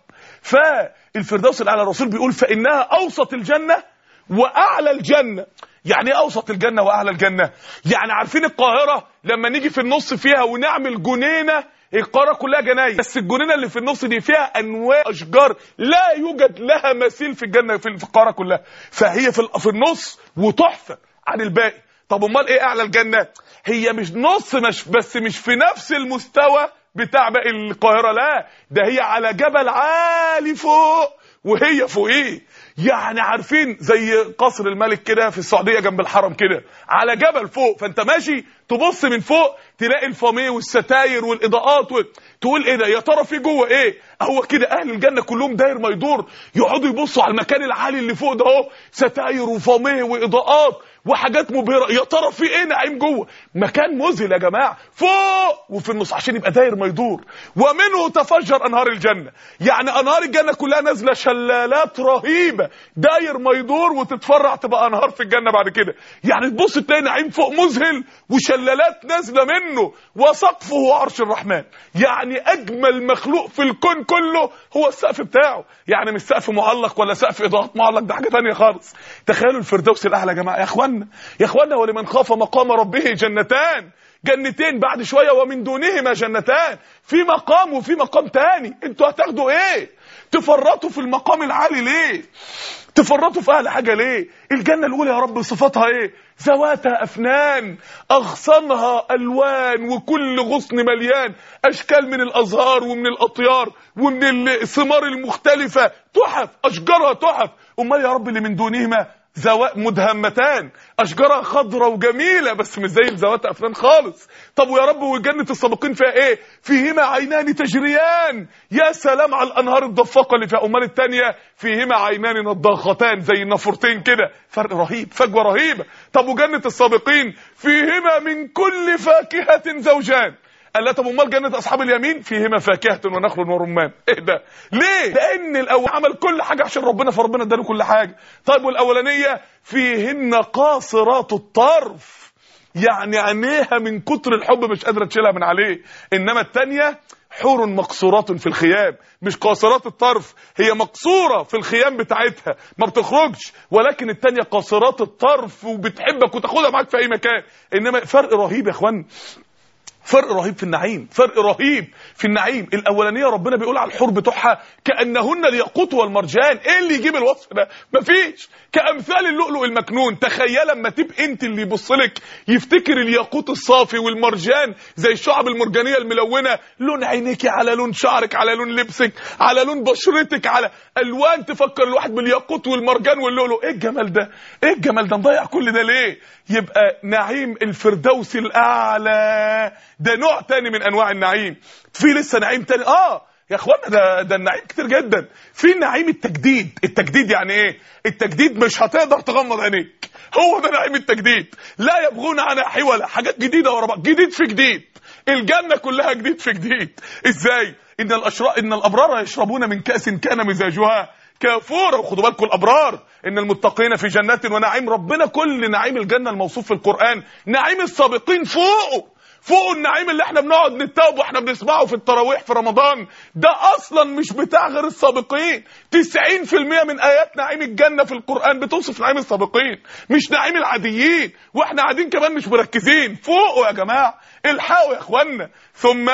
فالفردوس الاعلى الرسول بيقول فانها اوسط الجنه واعلى الجنه يعني ايه اوسط الجنه واعلى الجنه يعني عارفين القاهره لما نيجي في النص فيها ونعمل جنينه القاره كلها جناين بس الجنينه اللي في النص دي فيها انواع اشجار لا يوجد لها مثيل في الجنه في القاره كلها فهي في في النص وتحفه عن الباقي طب امال ايه اعلى الجنه هي مش نص مش بس مش في نفس المستوى بتاع باقي القاهره لا ده هي على جبل عالي فوق وهي فوقيه يعني عارفين زي قصر الملك كده في السعوديه جنب الحرم كده على جبل فوق فانت ماشي تبص من فوق تلاقي الفاميه والستاير والاضاءات و... تقول ايه ده يا ترى في جوه ايه هو كده اهل الجنه كلهم داير ما يدور يقعدوا يبصوا على المكان العالي اللي فوق ده اهو ستاير وفاميه واضاءات وحاجات مبهره يا ترى في ايه نعيم جوه مكان مذهل يا جماعه فوق وفي النص عشان يبقى داير ما يدور ومنه تفجر انهار الجنه يعني انهار الجنه كلها نازله شلالات رهيبه داير ما يدور وتتفرع تبقى انهار في الجنه بعد كده يعني تبص تلاقي نعيم فوق مذهل وشلالات نازله منه وسقفه عرش الرحمن يعني اجمل مخلوق في الكون كله هو السقف بتاعه يعني مش سقف معلق ولا سقف اضاءات معلق ده حاجه ثانيه خالص تخيلوا الفردوس الاعلى يا جماعه يا اخوانا يا اخوانا ولمن خاف مقام ربه جنتان جنتين بعد شويه ومن دونهما جنتان في مقام وفي مقام تاني انتوا هتاخدوا ايه تفرطوا في المقام العالي ليه تفرطوا في اهل حاجه ليه الجنه الاولى يا رب صفاتها ايه ذواتها افنان اغصانها الوان وكل غصن مليان اشكال من الازهار ومن الاطيار ومن الثمار المختلفه تحف اشجارها تحف امال يا رب اللي من دونهما زواء مدهمتان اشجارها خضراء وجميله بس مش زي ذوات افنان خالص طب ويا رب وجنه السابقين فيها ايه فيهما عينان تجريان يا سلام على الانهار الضفاقه اللي فيها امال الثانيه فيهما عينان نضاختان زي النافورتين كده فرق رهيب فجوه رهيبه طب وجنه السابقين فيهما من كل فاكهه زوجان قال لا طب امال جنه اصحاب اليمين فيهما فاكهه ونخل ورمان ايه ده ليه لان الاول عمل كل حاجه عشان ربنا فربنا اداله كل حاجه طيب والاولانيه فيهن قاصرات الطرف يعني عينيها من كتر الحب مش قادره تشيلها من عليه انما الثانيه حور مقصورات في الخيام مش قاصرات الطرف هي مقصوره في الخيام بتاعتها ما بتخرجش ولكن الثانيه قاصرات الطرف وبتحبك وتاخدها معاك في اي مكان انما فرق رهيب يا اخوان فرق رهيب في النعيم فرق رهيب في النعيم الاولانيه ربنا بيقول على الحور بتوعها كانهن الياقوت والمرجان ايه اللي يجيب الوصف ده مفيش كامثال اللؤلؤ المكنون تخيل اما تبقى انت اللي يبص لك يفتكر الياقوت الصافي والمرجان زي الشعب المرجانيه الملونه لون عينيك على لون شعرك على لون لبسك على لون بشرتك على الوان تفكر الواحد بالياقوت والمرجان واللؤلؤ ايه الجمال ده ايه الجمال ده نضيع كل ده ليه يبقى نعيم الفردوس الاعلى ده نوع تاني من انواع النعيم في لسه نعيم تاني اه يا اخوانا ده ده النعيم كتير جدا في نعيم التجديد التجديد يعني ايه التجديد مش هتقدر تغمض عينيك هو ده نعيم التجديد لا يبغون عنها حولا حاجات جديده ورا بعض جديد في جديد الجنه كلها جديد في جديد ازاي ان الاشرار ان الابرار يشربون من كاس كان مزاجها كافورا وخدوا بالكم الابرار ان المتقين في جنات ونعيم ربنا كل نعيم الجنه الموصوف في القران نعيم السابقين فوقه فوق النعيم اللي احنا بنقعد نتوب واحنا بنسمعه في التراويح في رمضان ده اصلا مش بتاع غير السابقين 90% من ايات نعيم الجنه في القران بتوصف نعيم السابقين مش نعيم العاديين واحنا قاعدين كمان مش مركزين فوقوا يا جماعه الحقوا يا اخوانا ثم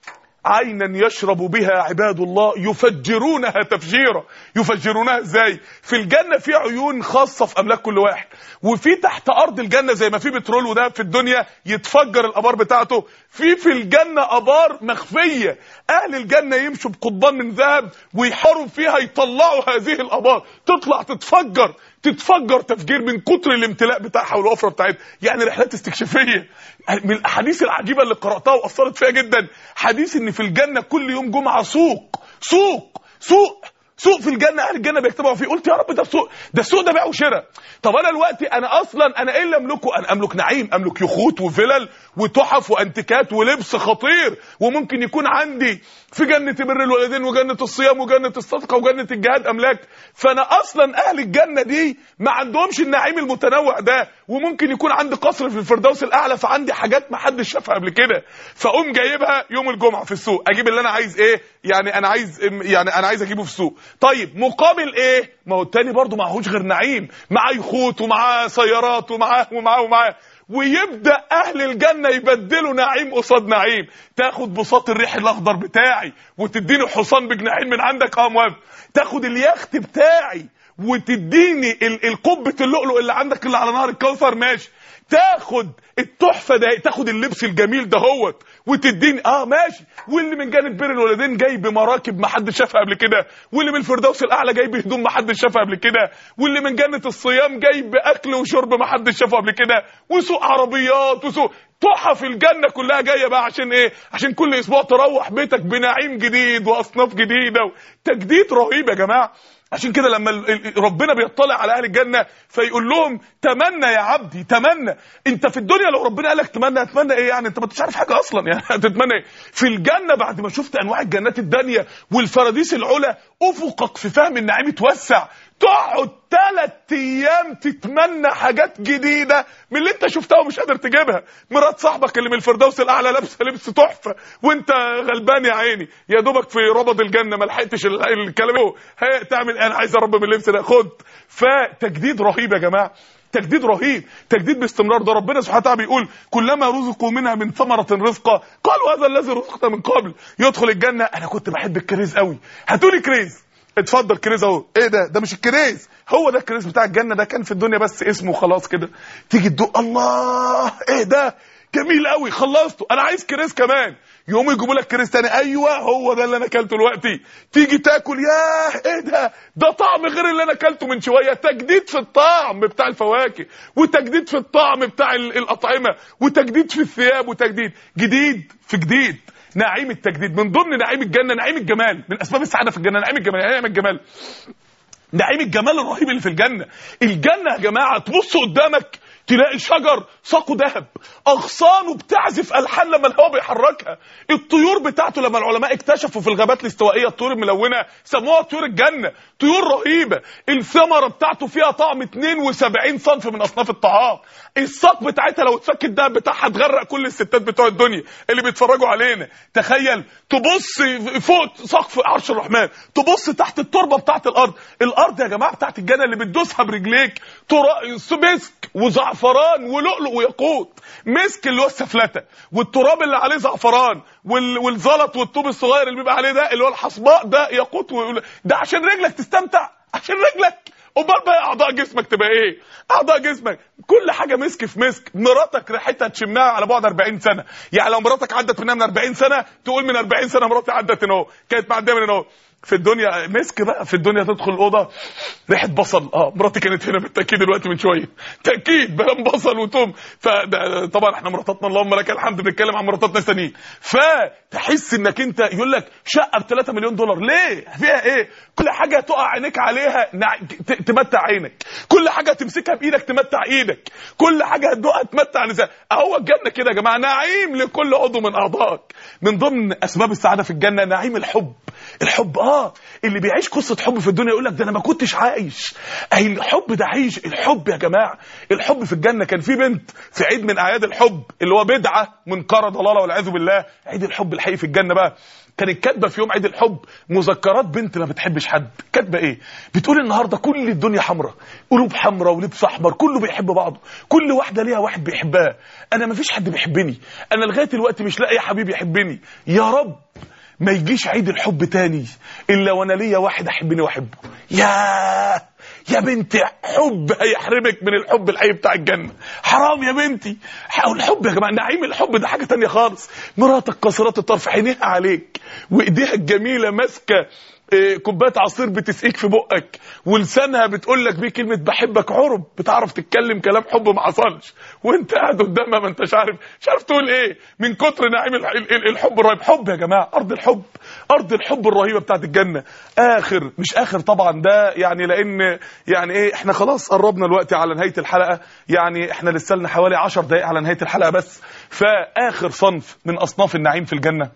عينا يشرب بها عباد الله يفجرونها تفجيرا يفجرونها ازاي في الجنه في عيون خاصه في املاك كل واحد وفي تحت ارض الجنه زي ما في بترول وده في الدنيا يتفجر الابار بتاعته في في الجنه ابار مخفيه اهل الجنه يمشوا بقضبان من ذهب ويحاروا فيها يطلعوا هذه الابار تطلع تتفجر تتفجر تفجير من كتر الامتلاء بتاعها والوفره بتاعتها يعني رحلات استكشافيه من الاحاديث العجيبه اللي قراتها واثرت فيها جدا حديث ان في الجنه كل يوم جمعه سوق سوق سوق سوق في الجنه اهل الجنه بيجتمعوا فيه قلت يا رب ده السوق ده السوق ده بيع وشراء طب انا دلوقتي انا اصلا انا ايه اللي املكه انا املك نعيم املك يخوت وفلل وتحف وانتكات ولبس خطير وممكن يكون عندي في جنه بر الوالدين وجنه الصيام وجنه الصدقه وجنه الجهاد املاك فانا اصلا اهل الجنه دي ما عندهمش النعيم المتنوع ده وممكن يكون عندي قصر في الفردوس الاعلى فعندي حاجات ما حدش شافها قبل كده فاقوم جايبها يوم الجمعه في السوق اجيب اللي انا عايز ايه يعني انا عايز يعني انا عايز اجيبه في السوق طيب مقابل ايه ما هو التاني برضه معهوش غير نعيم معاه يخوت ومعاه سيارات ومعاه ومعاه ومعاه ويبدا اهل الجنه يبدلوا نعيم قصاد نعيم تاخد بساط الريح الاخضر بتاعي وتديني حصان بجناحين من عندك اه موافق تاخد اليخت بتاعي وتديني ال- القبه اللؤلؤ اللي عندك اللي على نهر الكوثر ماشي تاخد التحفه ده تاخد اللبس الجميل دهوت وتديني اه ماشي واللي من جانب بر الوالدين جاي بمراكب ما حدش شافها قبل كده واللي من الفردوس الاعلى جاي بهدوم ما حدش شافها قبل كده واللي من جنه الصيام جاي باكل وشرب ما حدش شافه قبل كده وسوق عربيات وسوق تحف الجنه كلها جايه بقى عشان ايه عشان كل اسبوع تروح بيتك بنعيم جديد واصناف جديده وتجديد رهيب يا جماعه عشان كده لما ال- ال- ربنا بيطلع على اهل الجنه فيقول لهم تمنى يا عبدي تمنى انت في الدنيا لو ربنا قال لك تمنى هتمنى ايه يعني انت ما انتش عارف حاجه اصلا يعني هتتمنى ايه في الجنه بعد ما شفت انواع الجنات الدانيه والفراديس العلا افقك في فهم النعيم اتوسع تقعد ثلاث ايام تتمنى حاجات جديده من اللي انت شفتها ومش قادر تجيبها مرات صاحبك اللي من الفردوس الاعلى لابسه لبس تحفه وانت غلبان يا عيني يا دوبك في ربض الجنه ما لحقتش ال- الكلام هو هي تعمل ايه انا عايز ارب من اللبس ده خد فتجديد رهيب يا جماعه تجديد رهيب تجديد باستمرار ده ربنا سبحانه وتعالى بيقول كلما رزقوا منها من ثمرة رزقا قالوا هذا الذي رزقنا من قبل يدخل الجنة انا كنت بحب الكريز قوي هاتولي كريز اتفضل كريز اهو ايه ده ده مش الكريز هو ده الكريز بتاع الجنة ده كان في الدنيا بس اسمه خلاص كده تيجي تدوق الله ايه ده جميل قوي خلصته انا عايز كريز كمان يقوموا يجيبوا لك كريز تاني ايوه هو ده اللي انا اكلته دلوقتي تيجي تاكل ياه ايه ده ده طعم غير اللي انا اكلته من شويه تجديد في الطعم بتاع الفواكه وتجديد في الطعم بتاع ال- الاطعمه وتجديد في الثياب وتجديد جديد في جديد نعيم التجديد من ضمن نعيم الجنه نعيم الجمال من اسباب السعاده في الجنه نعيم الجمال يعني إيه نعيم الجمال نعيم الجمال الرهيب اللي في الجنه الجنه يا جماعه تبص قدامك تلاقي شجر ساقه ذهب اغصانه بتعزف الحان لما الهواء بيحركها الطيور بتاعته لما العلماء اكتشفوا في الغابات الاستوائيه الطيور الملونه سموها طيور الجنه طيور رهيبه الثمره بتاعته فيها طعم 72 صنف من اصناف الطعام الساق بتاعتها لو اتفك الدهب بتاعها تغرق كل الستات بتوع الدنيا اللي بيتفرجوا علينا تخيل تبص فوق سقف عرش الرحمن تبص تحت التربه بتاعت الارض الارض يا جماعه بتاعت الجنه اللي بتدوسها برجليك ترا- مسك وزعفران ولؤلؤ وياقوت مسك اللي هو السفلته والتراب اللي عليه زعفران وال- والزلط والطوب الصغير اللي بيبقى عليه ده اللي هو الحصباء ده ياقوت و- ده عشان رجلك تستمتع عشان رجلك امال بقى اعضاء جسمك تبقى ايه اعضاء جسمك كل حاجه مسك في مسك مراتك ريحتها تشمها على بعد 40 سنه يعني لو مراتك عدت منها من 40 سنه تقول من 40 سنه مراتي عدت هنا اهو كانت معديه من هنا اهو في الدنيا مسك بقى في الدنيا تدخل الاوضه ريحه بصل اه مراتي كانت هنا بالتاكيد دلوقتي من شويه تاكيد بقى بصل وتوم فطبعا احنا مراتاتنا اللهم لك الحمد بنتكلم عن مراتاتنا الثانيين فتحس انك انت يقول لك شقه ب 3 مليون دولار ليه فيها ايه كل حاجه تقع عينيك عليها نع... ت- تمتع عينك كل حاجه تمسكها بايدك تمتع ايدك كل حاجه هتدوقها تمتع لسانك اهو الجنه كده يا جماعه نعيم لكل عضو من اعضائك من ضمن اسباب السعاده في الجنه نعيم الحب الحب اه اللي بيعيش قصه حب في الدنيا يقول لك ده انا ما كنتش عايش اهي الحب ده عيش الحب يا جماعه الحب في الجنه كان في بنت في عيد من اعياد الحب اللي هو بدعه منكره ضلاله والعياذ بالله عيد الحب الحقيقي في الجنه بقى كانت كاتبه في يوم عيد الحب مذكرات بنت ما بتحبش حد كاتبه ايه بتقول النهارده كل الدنيا حمراء قلوب حمراء ولبس احمر كله بيحب بعضه كل واحده ليها واحد بيحبها انا ما فيش حد بيحبني انا لغايه دلوقتي مش لاقي حبيب يحبني يا رب ما يجيش عيد الحب تاني الا وانا ليا واحد احبني واحبه يا يا بنتي حب هيحرمك من الحب الحقيقي بتاع الجنه حرام يا بنتي الحب يا جماعه نعيم الحب ده حاجه تانية خالص مراتك قاصرات الطرف عينيها عليك وايديها الجميله ماسكه إيه، كوبايه عصير بتسقيك في بقك ولسانها بتقول لك بيه كلمه بحبك عرب بتعرف تتكلم كلام حب ما حصلش وانت قاعد قدامها ما انتش عارف مش عارف تقول ايه من كتر نعيم الح- ال- ال- الحب الرهيب حب يا جماعه ارض الحب ارض الحب الرهيبه بتاعت الجنه اخر مش اخر طبعا ده يعني لان يعني ايه احنا خلاص قربنا الوقت على نهايه الحلقه يعني احنا لسه لنا حوالي 10 دقائق على نهايه الحلقه بس فاخر صنف من اصناف النعيم في الجنه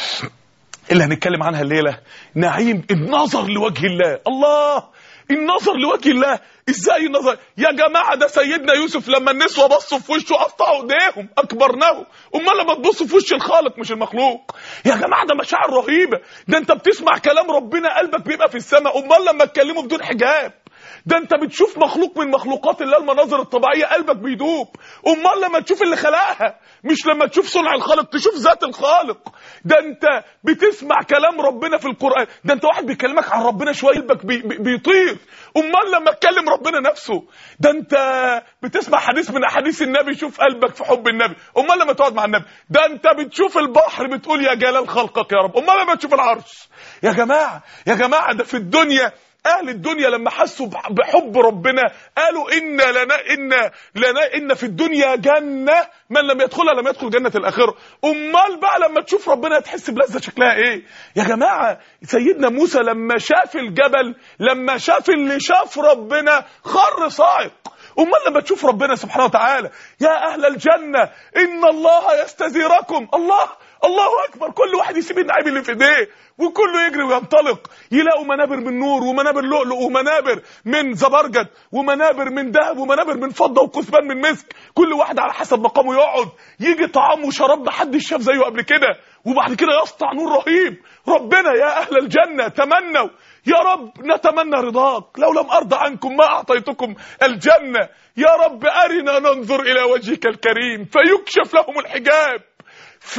اللي هنتكلم عنها الليله نعيم النظر لوجه الله الله النظر لوجه الله ازاي النظر يا جماعه ده سيدنا يوسف لما النسوه بصوا في وشه قطعوا ايديهم اكبرناه امال لما تبص في وش الخالق مش المخلوق يا جماعه ده مشاعر رهيبه ده انت بتسمع كلام ربنا قلبك بيبقى في السماء امال لما تكلمه بدون حجاب ده انت بتشوف مخلوق من مخلوقات الله المناظر الطبيعيه قلبك بيدوب امال لما تشوف اللي خلقها مش لما تشوف صنع الخالق تشوف ذات الخالق ده انت بتسمع كلام ربنا في القران ده انت واحد بيكلمك عن ربنا شويه قلبك بي بي بيطير امال لما تكلم ربنا نفسه ده انت بتسمع حديث من احاديث النبي شوف قلبك في حب النبي امال لما تقعد مع النبي ده انت بتشوف البحر بتقول يا جلال خلقك يا رب امال لما تشوف العرش يا جماعه يا جماعه ده في الدنيا اهل الدنيا لما حسوا بح- بحب ربنا قالوا ان لنا ان لنا ان في الدنيا جنه من لم يدخلها لم يدخل جنه الاخره امال بقى لما تشوف ربنا تحس بلذه شكلها ايه يا جماعه سيدنا موسى لما شاف الجبل لما شاف اللي شاف ربنا خر صاعق امال لما تشوف ربنا سبحانه وتعالى يا اهل الجنه ان الله يستزيركم الله الله اكبر كل واحد يسيب النعيم اللي في ايديه وكله يجري وينطلق يلاقوا منابر من نور ومنابر لؤلؤ ومنابر من زبرجد ومنابر من ذهب ومنابر من فضه وكثبان من مسك كل واحد على حسب مقامه يقعد يجي طعام وشراب محدش شاف زيه قبل كده وبعد كده يسطع نور رهيب ربنا يا اهل الجنه تمنوا يا رب نتمنى رضاك لو لم ارضى عنكم ما اعطيتكم الجنه يا رب ارنا ننظر الى وجهك الكريم فيكشف لهم الحجاب ف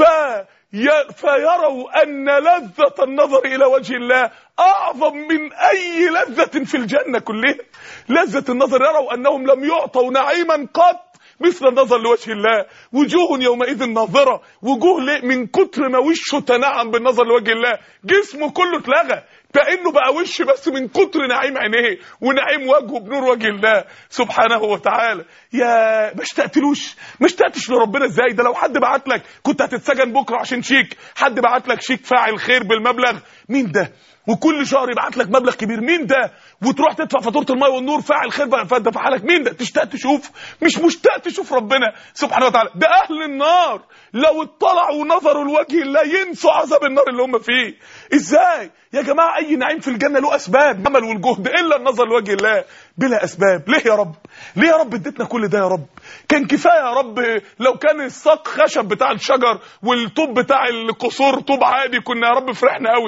ي- فيروا أن لذة النظر إلى وجه الله أعظم من أي لذة في الجنة كلها لذة النظر يروا أنهم لم يعطوا نعيما قط مثل النظر لوجه الله وجوه يومئذ ناظرة وجوه ليه؟ من كتر ما وشه تنعم بالنظر لوجه الله جسمه كله اتلغى كأنه بقى وش بس من كتر نعيم عينيه ونعيم وجهه بنور وجه الله سبحانه وتعالى يا ما اشتقتلوش ما اشتقتش لربنا ازاي ده لو حد بعت لك كنت هتتسجن بكره عشان شيك حد بعت لك شيك فاعل خير بالمبلغ مين ده وكل شهر يبعت لك مبلغ كبير مين ده وتروح تدفع فاتوره الماء والنور فاعل خير بقى فدفع لك مين ده تشتاق تشوف مش مشتاق تشوف ربنا سبحانه وتعالى ده اهل النار لو اطلعوا ونظروا لوجه الله ينسوا عذاب النار اللي هم فيه ازاي يا جماعه اي نعيم في الجنه له اسباب عمل والجهد الا النظر لوجه الله بلا اسباب ليه يا رب ليه يا رب اديتنا كل ده يا رب كان كفايه يا رب لو كان الساق خشب بتاع الشجر والطوب بتاع القصور طوب عادي كنا يا رب فرحنا قوي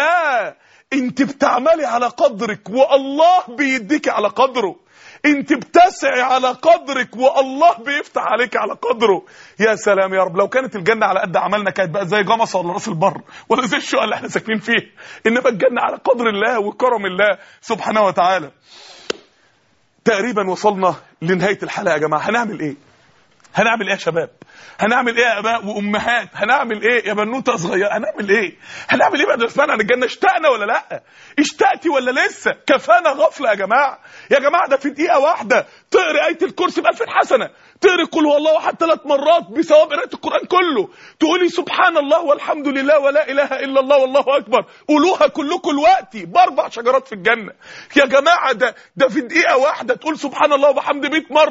لا انت بتعملي على قدرك والله بيديكي على قدره انت بتسعي على قدرك والله بيفتح عليك على قدره يا سلام يا رب لو كانت الجنه على قد عملنا كانت بقى زي جمصه ولا راس البر ولا زي الشقه اللي احنا ساكنين فيها انما الجنه على قدر الله وكرم الله سبحانه وتعالى تقريبا وصلنا لنهايه الحلقه يا جماعه هنعمل ايه هنعمل ايه يا شباب هنعمل ايه يا اباء وامهات هنعمل ايه يا بنوته صغيره هنعمل ايه هنعمل ايه بعد ما سمعنا عن الجنه اشتقنا ولا لا اشتقتي ولا لسه كفانا غفله يا جماعه يا جماعه ده في دقيقه واحده تقري ايه الكرسي ب 2000 حسنه تقري قل هو الله احد ثلاث مرات بثواب قراءه القران كله تقولي سبحان الله والحمد لله ولا اله الا الله والله اكبر قولوها كلكم دلوقتي باربع شجرات في الجنه يا جماعه ده ده في دقيقه واحده تقول سبحان الله وبحمد 100 مره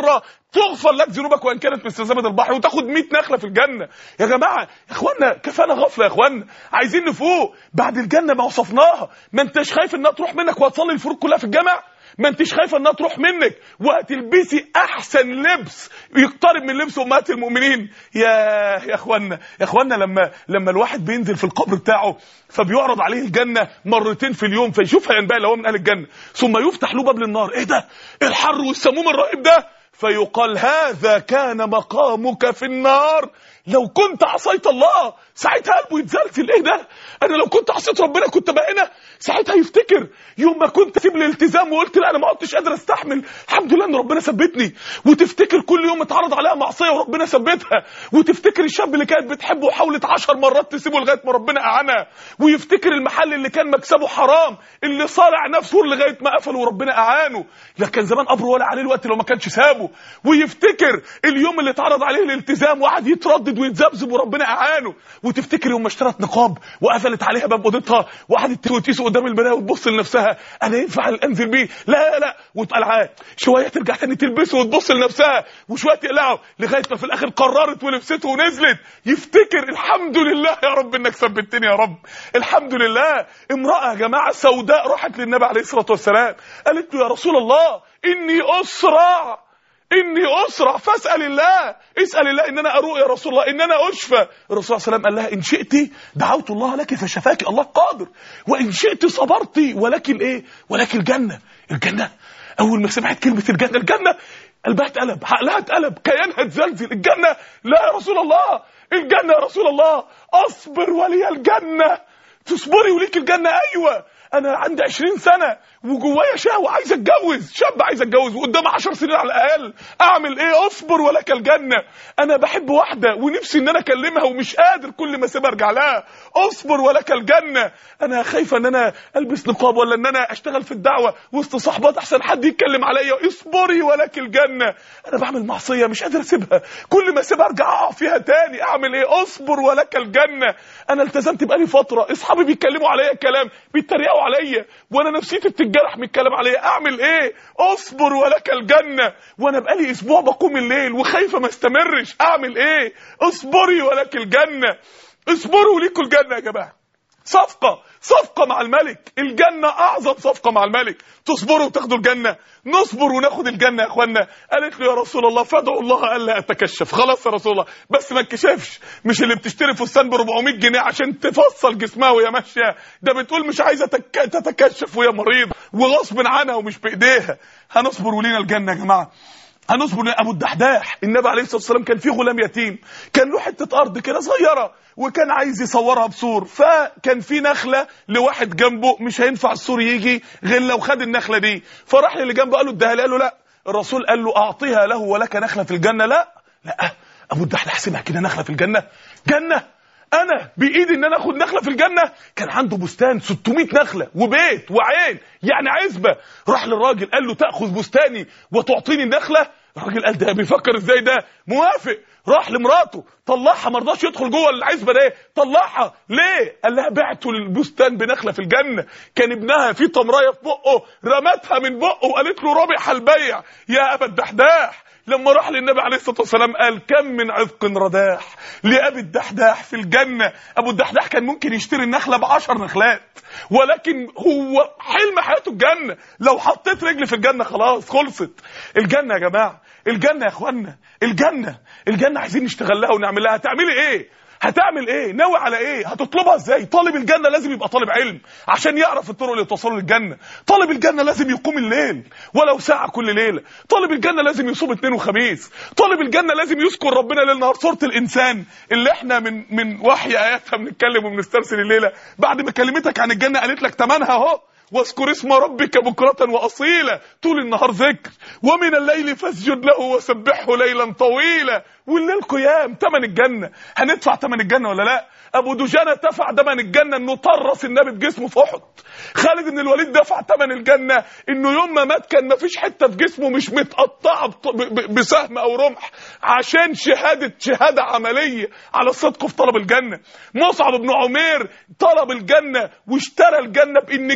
تغفر لك ذنوبك وان كانت مثل زبد البحر وتاخد 100 نخله في الجنه يا جماعه يا اخوانا كفانا غفله يا اخوانا عايزين نفوق بعد الجنه ما وصفناها ما انتش خايف انها تروح منك وهتصلي الفروض كلها في الجامع ما انتش خايفه انها تروح منك وهتلبسي احسن لبس يقترب من لبس امهات المؤمنين يا يا اخوانا يا اخوانا لما لما الواحد بينزل في القبر بتاعه فبيعرض عليه الجنه مرتين في اليوم فيشوفها ينبغي لو هو من اهل الجنه ثم يفتح له باب للنار ايه ده إيه الحر والسموم الرهيب ده فيقال هذا كان مقامك في النار لو كنت عصيت الله ساعتها قلبه يتزلزل ايه ده انا لو كنت عصيت ربنا كنت بقى هنا ساعتها يفتكر يوم ما كنت سيب الالتزام وقلت لا انا ما عدتش قادر استحمل الحمد لله ان ربنا ثبتني وتفتكر كل يوم اتعرض عليها معصيه وربنا ثبتها وتفتكر الشاب اللي كانت بتحبه وحاولت عشر مرات تسيبه لغايه ما ربنا اعانها ويفتكر المحل اللي كان مكسبه حرام اللي صارع نفسه لغايه ما قفل وربنا اعانه لا كان زمان قبره ولا عليه الوقت لو ما كانش سابه ويفتكر اليوم اللي اتعرض عليه الالتزام وقعد يتردد ويتذبذب وربنا اعانه وتفتكر يوم ما اشترت نقاب وقفلت عليها باب اوضتها وقعدت تقيس قدام المرايه وتبص لنفسها انا ينفع انزل بيه لا لا وتقلعاه شويه ترجع تاني تلبسه وتبص لنفسها وشويه تقلعه لغايه ما في الاخر قررت ولبسته ونزلت يفتكر الحمد لله يا رب انك ثبتني يا رب الحمد لله امراه يا جماعه سوداء راحت للنبي عليه الصلاه والسلام قالت له يا رسول الله اني اسرع اني اسرع فاسال الله اسال الله ان انا اروق يا رسول الله ان انا اشفى الرسول صلى الله عليه وسلم قال لها ان شئت دعوت الله لك فشفاك الله قادر وان شئت صبرت ولك الايه ولك الجنه الجنه اول ما سمعت كلمه الجنه الجنه قلبها اتقلب عقلها اتقلب كيانها اتزلزل الجنه لا يا رسول الله الجنه يا رسول الله اصبر ولي الجنه تصبري وليك الجنه ايوه انا عندي 20 سنه وجوايا شهوه عايز اتجوز شاب عايز اتجوز وقدامي 10 سنين على الاقل اعمل ايه اصبر ولك الجنه انا بحب واحده ونفسي ان انا اكلمها ومش قادر كل ما اسيبها ارجع لها اصبر ولك الجنه انا خايفه ان انا البس نقاب ولا ان انا اشتغل في الدعوه وسط صحبات احسن حد يتكلم عليا اصبري ولك الجنه انا بعمل معصيه مش قادر اسيبها كل ما اسيبها ارجع اقع فيها تاني اعمل ايه اصبر ولك الجنه انا التزمت بقالي فتره اصحابي بيتكلموا عليا كلام بيتريقوا عليا وانا نفسيتي بتتجرح من الكلام عليا اعمل ايه اصبر ولك الجنه وانا بقالي اسبوع بقوم الليل وخايفه ما استمرش اعمل ايه اصبري ولك الجنه اصبروا ليكوا الجنه يا جماعه صفقة صفقة مع الملك الجنة أعظم صفقة مع الملك تصبروا وتاخدوا الجنة نصبر وناخد الجنة يا أخوانا قالت له يا رسول الله فادعوا الله ألا أتكشف خلاص يا رسول الله بس ما انكشفش مش اللي بتشتري فستان ب 400 جنيه عشان تفصل جسمها وهي ماشية ده بتقول مش عايزة تك... تتكشف وهي مريضة وغصب عنها ومش بإيديها هنصبر ولينا الجنة يا جماعة هنصبر ابو الدحداح النبي عليه الصلاه والسلام كان فيه غلام يتيم كان له حته ارض كده صغيره وكان عايز يصورها بسور فكان في نخله لواحد جنبه مش هينفع السور يجي غير لو خد النخله دي فراح للي جنبه قال له اديها لي قال له لا الرسول قال له اعطيها له ولك نخله في الجنه لا لا ابو الدحداح سمع كده نخله في الجنه جنه انا بايدي ان انا اخد نخله في الجنه كان عنده بستان 600 نخله وبيت وعين يعني عزبه راح للراجل قال له تاخذ بستاني وتعطيني النخله الراجل قال ده بيفكر ازاي ده موافق راح لمراته طلعها ما رضاش يدخل جوه العزبه ده طلعها ليه قال لها بعته للبستان بنخله في الجنه كان ابنها في تمرايه في بقه رمتها من بقه وقالت له رابح البيع يا ابا الدحداح لما راح للنبي عليه الصلاه والسلام قال كم من عذق رداح لابي الدحداح في الجنه ابو الدحداح كان ممكن يشتري النخله بعشر نخلات ولكن هو حلم حياته الجنه لو حطيت رجلي في الجنه خلاص خلصت الجنه يا جماعه الجنه يا اخوانا الجنه الجنه عايزين نشتغل لها ونعمل لها هتعملي ايه هتعمل ايه ناوي على ايه هتطلبها ازاي طالب الجنه لازم يبقى طالب علم عشان يعرف الطرق اللي توصله للجنه طالب الجنه لازم يقوم الليل ولو ساعه كل ليله طالب الجنه لازم يصوم اثنين وخميس طالب الجنه لازم يذكر ربنا ليل نهار سوره الانسان اللي احنا من من وحي اياتها بنتكلم وبنسترسل الليله بعد ما كلمتك عن الجنه قالت لك تمنها اهو واذكر اسم ربك بكرة وأصيلا طول النهار ذكر ومن الليل فاسجد له وسبحه ليلا طويلا والليل قيام تمن الجنة هندفع تمن الجنة ولا لا ابو دجانة دفع تمن الجنة انه طرس النبي بجسمه في احد خالد بن الوليد دفع تمن الجنة انه يوم ما مات كان ما فيش حتة في جسمه مش متقطعة بسهم او رمح عشان شهادة شهادة عملية على الصدق في طلب الجنة مصعب بن عمير طلب الجنة واشترى الجنة بان جسمه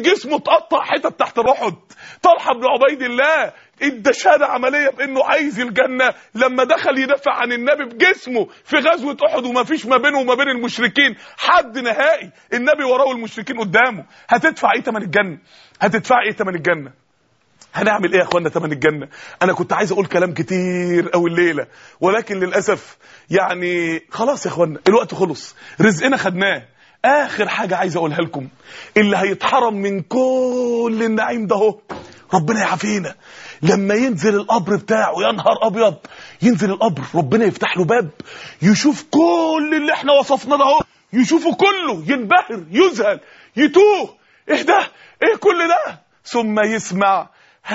متقطع حتت تحت الرحد طلحه بن عبيد الله ادى شهاده عمليه بانه عايز الجنه لما دخل يدافع عن النبي بجسمه في غزوه احد وما فيش ما بينه وما بين المشركين حد نهائي النبي وراه والمشركين قدامه هتدفع ايه ثمن الجنه هتدفع ايه ثمن الجنه هنعمل ايه يا اخوانا ثمن الجنه انا كنت عايز اقول كلام كتير قوي الليله ولكن للاسف يعني خلاص يا اخوانا الوقت خلص رزقنا خدناه اخر حاجه عايز اقولها لكم اللي هيتحرم من كل النعيم ده اهو ربنا يعافينا لما ينزل القبر بتاعه يا نهار ابيض ينزل القبر ربنا يفتح له باب يشوف كل اللي احنا وصفنا ده اهو يشوفه كله ينبهر يذهل يتوه ايه ده ايه كل ده ثم يسمع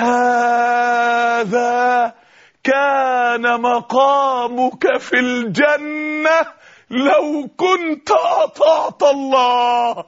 هذا كان مقامك في الجنة لو كنت أطعت الله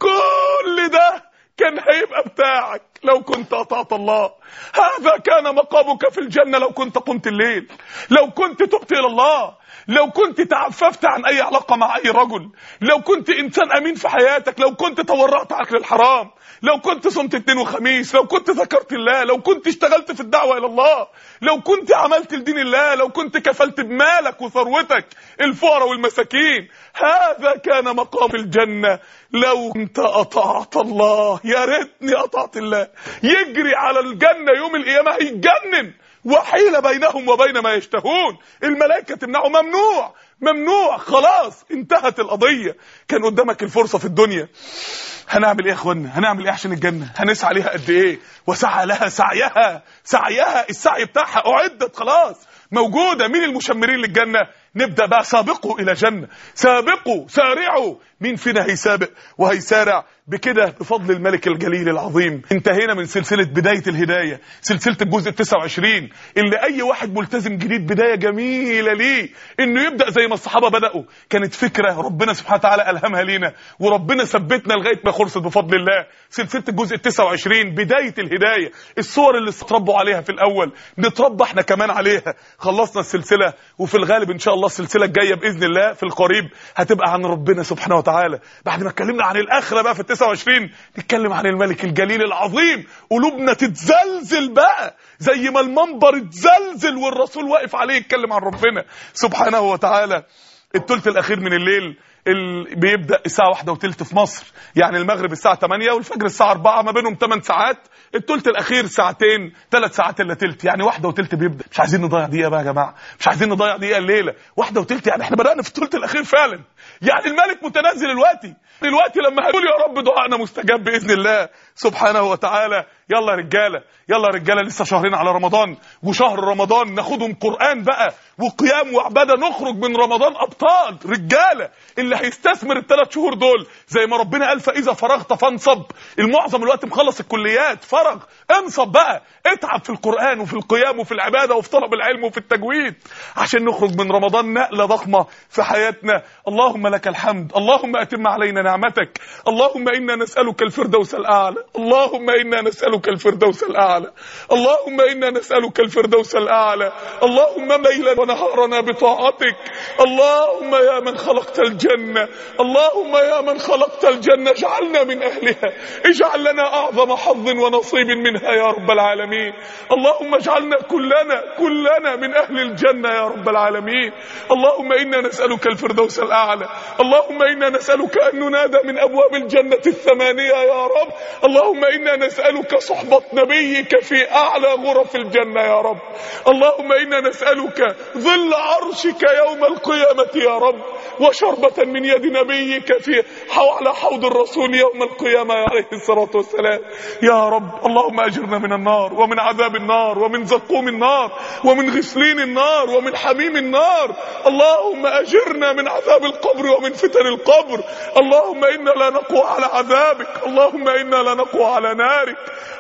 كل ده كان هيبقى بتاعك لو كنت أطعت الله هذا كان مقامك في الجنة لو كنت قمت الليل لو كنت تبت إلى الله لو كنت تعففت عن أي علاقة مع أي رجل لو كنت إنسان أمين في حياتك لو كنت تورعت عن أكل الحرام لو كنت صمت اثنين وخميس لو كنت ذكرت الله لو كنت اشتغلت في الدعوة إلى الله لو كنت عملت لدين الله لو كنت كفلت بمالك وثروتك الفقراء والمساكين هذا كان مقام الجنة لو كنت أطعت الله يا ريتني أطعت الله يجري على الجنة يوم القيامة هيتجنن وحيل بينهم وبين ما يشتهون الملائكة تمنعه ممنوع ممنوع خلاص انتهت القضية كان قدامك الفرصة في الدنيا هنعمل ايه يا اخوانا هنعمل ايه عشان الجنة هنسعى ليها قد ايه وسعى لها سعيها سعيها السعي بتاعها اعدت خلاص موجودة مين المشمرين للجنة نبدأ بقى سابقوا إلى جنة سابقوا سارعوا مين فينا هيسابق وهيسارع بكده بفضل الملك الجليل العظيم انتهينا من سلسلة بداية الهداية سلسلة الجزء 29 اللي أي واحد ملتزم جديد بداية جميلة ليه إنه يبدأ زي ما الصحابة بدأوا كانت فكرة ربنا سبحانه وتعالى ألهمها لينا وربنا ثبتنا لغاية ما خلصت بفضل الله سلسلة الجزء 29 بداية الهداية الصور اللي اتربوا عليها في الأول نتربى احنا كمان عليها خلصنا السلسلة وفي الغالب إن شاء الله السلسلة الجاية بإذن الله في القريب هتبقى عن ربنا سبحانه وتعالى بعد ما اتكلمنا عن الآخرة بقى في ال 29 نتكلم عن الملك الجليل العظيم قلوبنا تتزلزل بقى زي ما المنبر اتزلزل والرسول واقف عليه يتكلم عن ربنا سبحانه وتعالى الثلث الأخير من الليل ال... بيبدا الساعه واحدة وتلت في مصر يعني المغرب الساعه 8 والفجر الساعه 4 ما بينهم 8 ساعات التلت الاخير ساعتين ثلاث ساعات الا تلت يعني واحدة وتلت بيبدا مش عايزين نضيع دقيقه بقى يا جماعه مش عايزين نضيع دقيقه الليله واحدة وتلت يعني احنا بدانا في التلت الاخير فعلا يعني الملك متنزل دلوقتي دلوقتي لما هنقول يا رب دعائنا مستجاب باذن الله سبحانه وتعالى يلا يا رجاله يلا يا رجاله لسه شهرين على رمضان وشهر رمضان ناخدهم قران بقى وقيام وعباده نخرج من رمضان ابطال رجاله اللي هيستثمر الثلاث شهور دول زي ما ربنا قال فاذا فرغت فانصب المعظم الوقت مخلص الكليات فرغ انصب بقى اتعب في القران وفي القيام وفي العباده وفي طلب العلم وفي التجويد عشان نخرج من رمضان نقله ضخمه في حياتنا اللهم لك الحمد اللهم اتم علينا نعمتك اللهم انا نسالك الفردوس الاعلى اللهم انا نسالك الفردوس الاعلى اللهم انا نسالك الفردوس الاعلى اللهم ليلا ونهارنا بطاعتك اللهم يا من خلقت الجنه اللهم يا من خلقت الجنه اجعلنا من اهلها اجعل لنا اعظم حظ ونصيب منها يا رب العالمين اللهم اجعلنا كلنا كلنا من اهل الجنه يا رب العالمين اللهم انا نسالك الفردوس الاعلى اللهم انا نسالك ان ننادى من ابواب الجنه الثمانيه يا رب اللهم انا نسالك صحبه نبيك في اعلى غرف الجنه يا رب اللهم انا نسالك ظل عرشك يوم القيامه يا رب وشربة من يد نبيك في على حوض الرسول يوم القيامة عليه الصلاة والسلام يا رب اللهم أجرنا من النار ومن عذاب النار ومن زقوم النار ومن غسلين النار ومن حميم النار اللهم أجرنا من عذاب القبر ومن فتن القبر اللهم إنا لا نقوى على عذابك اللهم إنا لا نقوى على نارك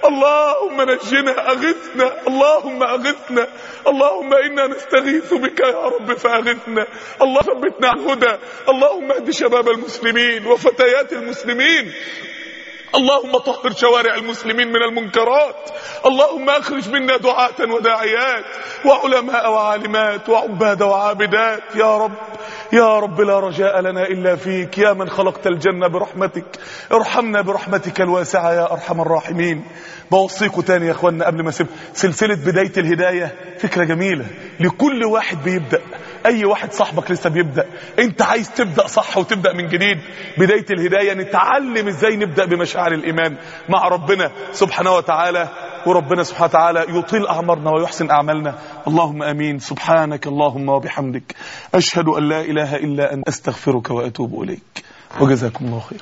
اللهم نجنا أغثنا اللهم أغثنا اللهم إنا نستغيث بك يا رب فأغثنا الله ثبتنا على الهدى اللهم اهد شباب المسلمين وفتيات المسلمين اللهم طهر شوارع المسلمين من المنكرات اللهم اخرج منا دعاة وداعيات وعلماء وعالمات وعباد وعابدات يا رب يا رب لا رجاء لنا إلا فيك يا من خلقت الجنة برحمتك ارحمنا برحمتك الواسعة يا أرحم الراحمين بوصيكم تاني يا اخوانا قبل ما اسيب سلسلة بداية الهداية فكرة جميلة لكل واحد بيبدأ اي واحد صاحبك لسه بيبدأ انت عايز تبدأ صح وتبدأ من جديد بداية الهداية نتعلم ازاي نبدأ بمشاعر الايمان مع ربنا سبحانه وتعالى وربنا سبحانه وتعالى يطيل اعمارنا ويحسن اعمالنا اللهم امين سبحانك اللهم وبحمدك اشهد ان لا اله الا انت استغفرك واتوب اليك وجزاكم الله خير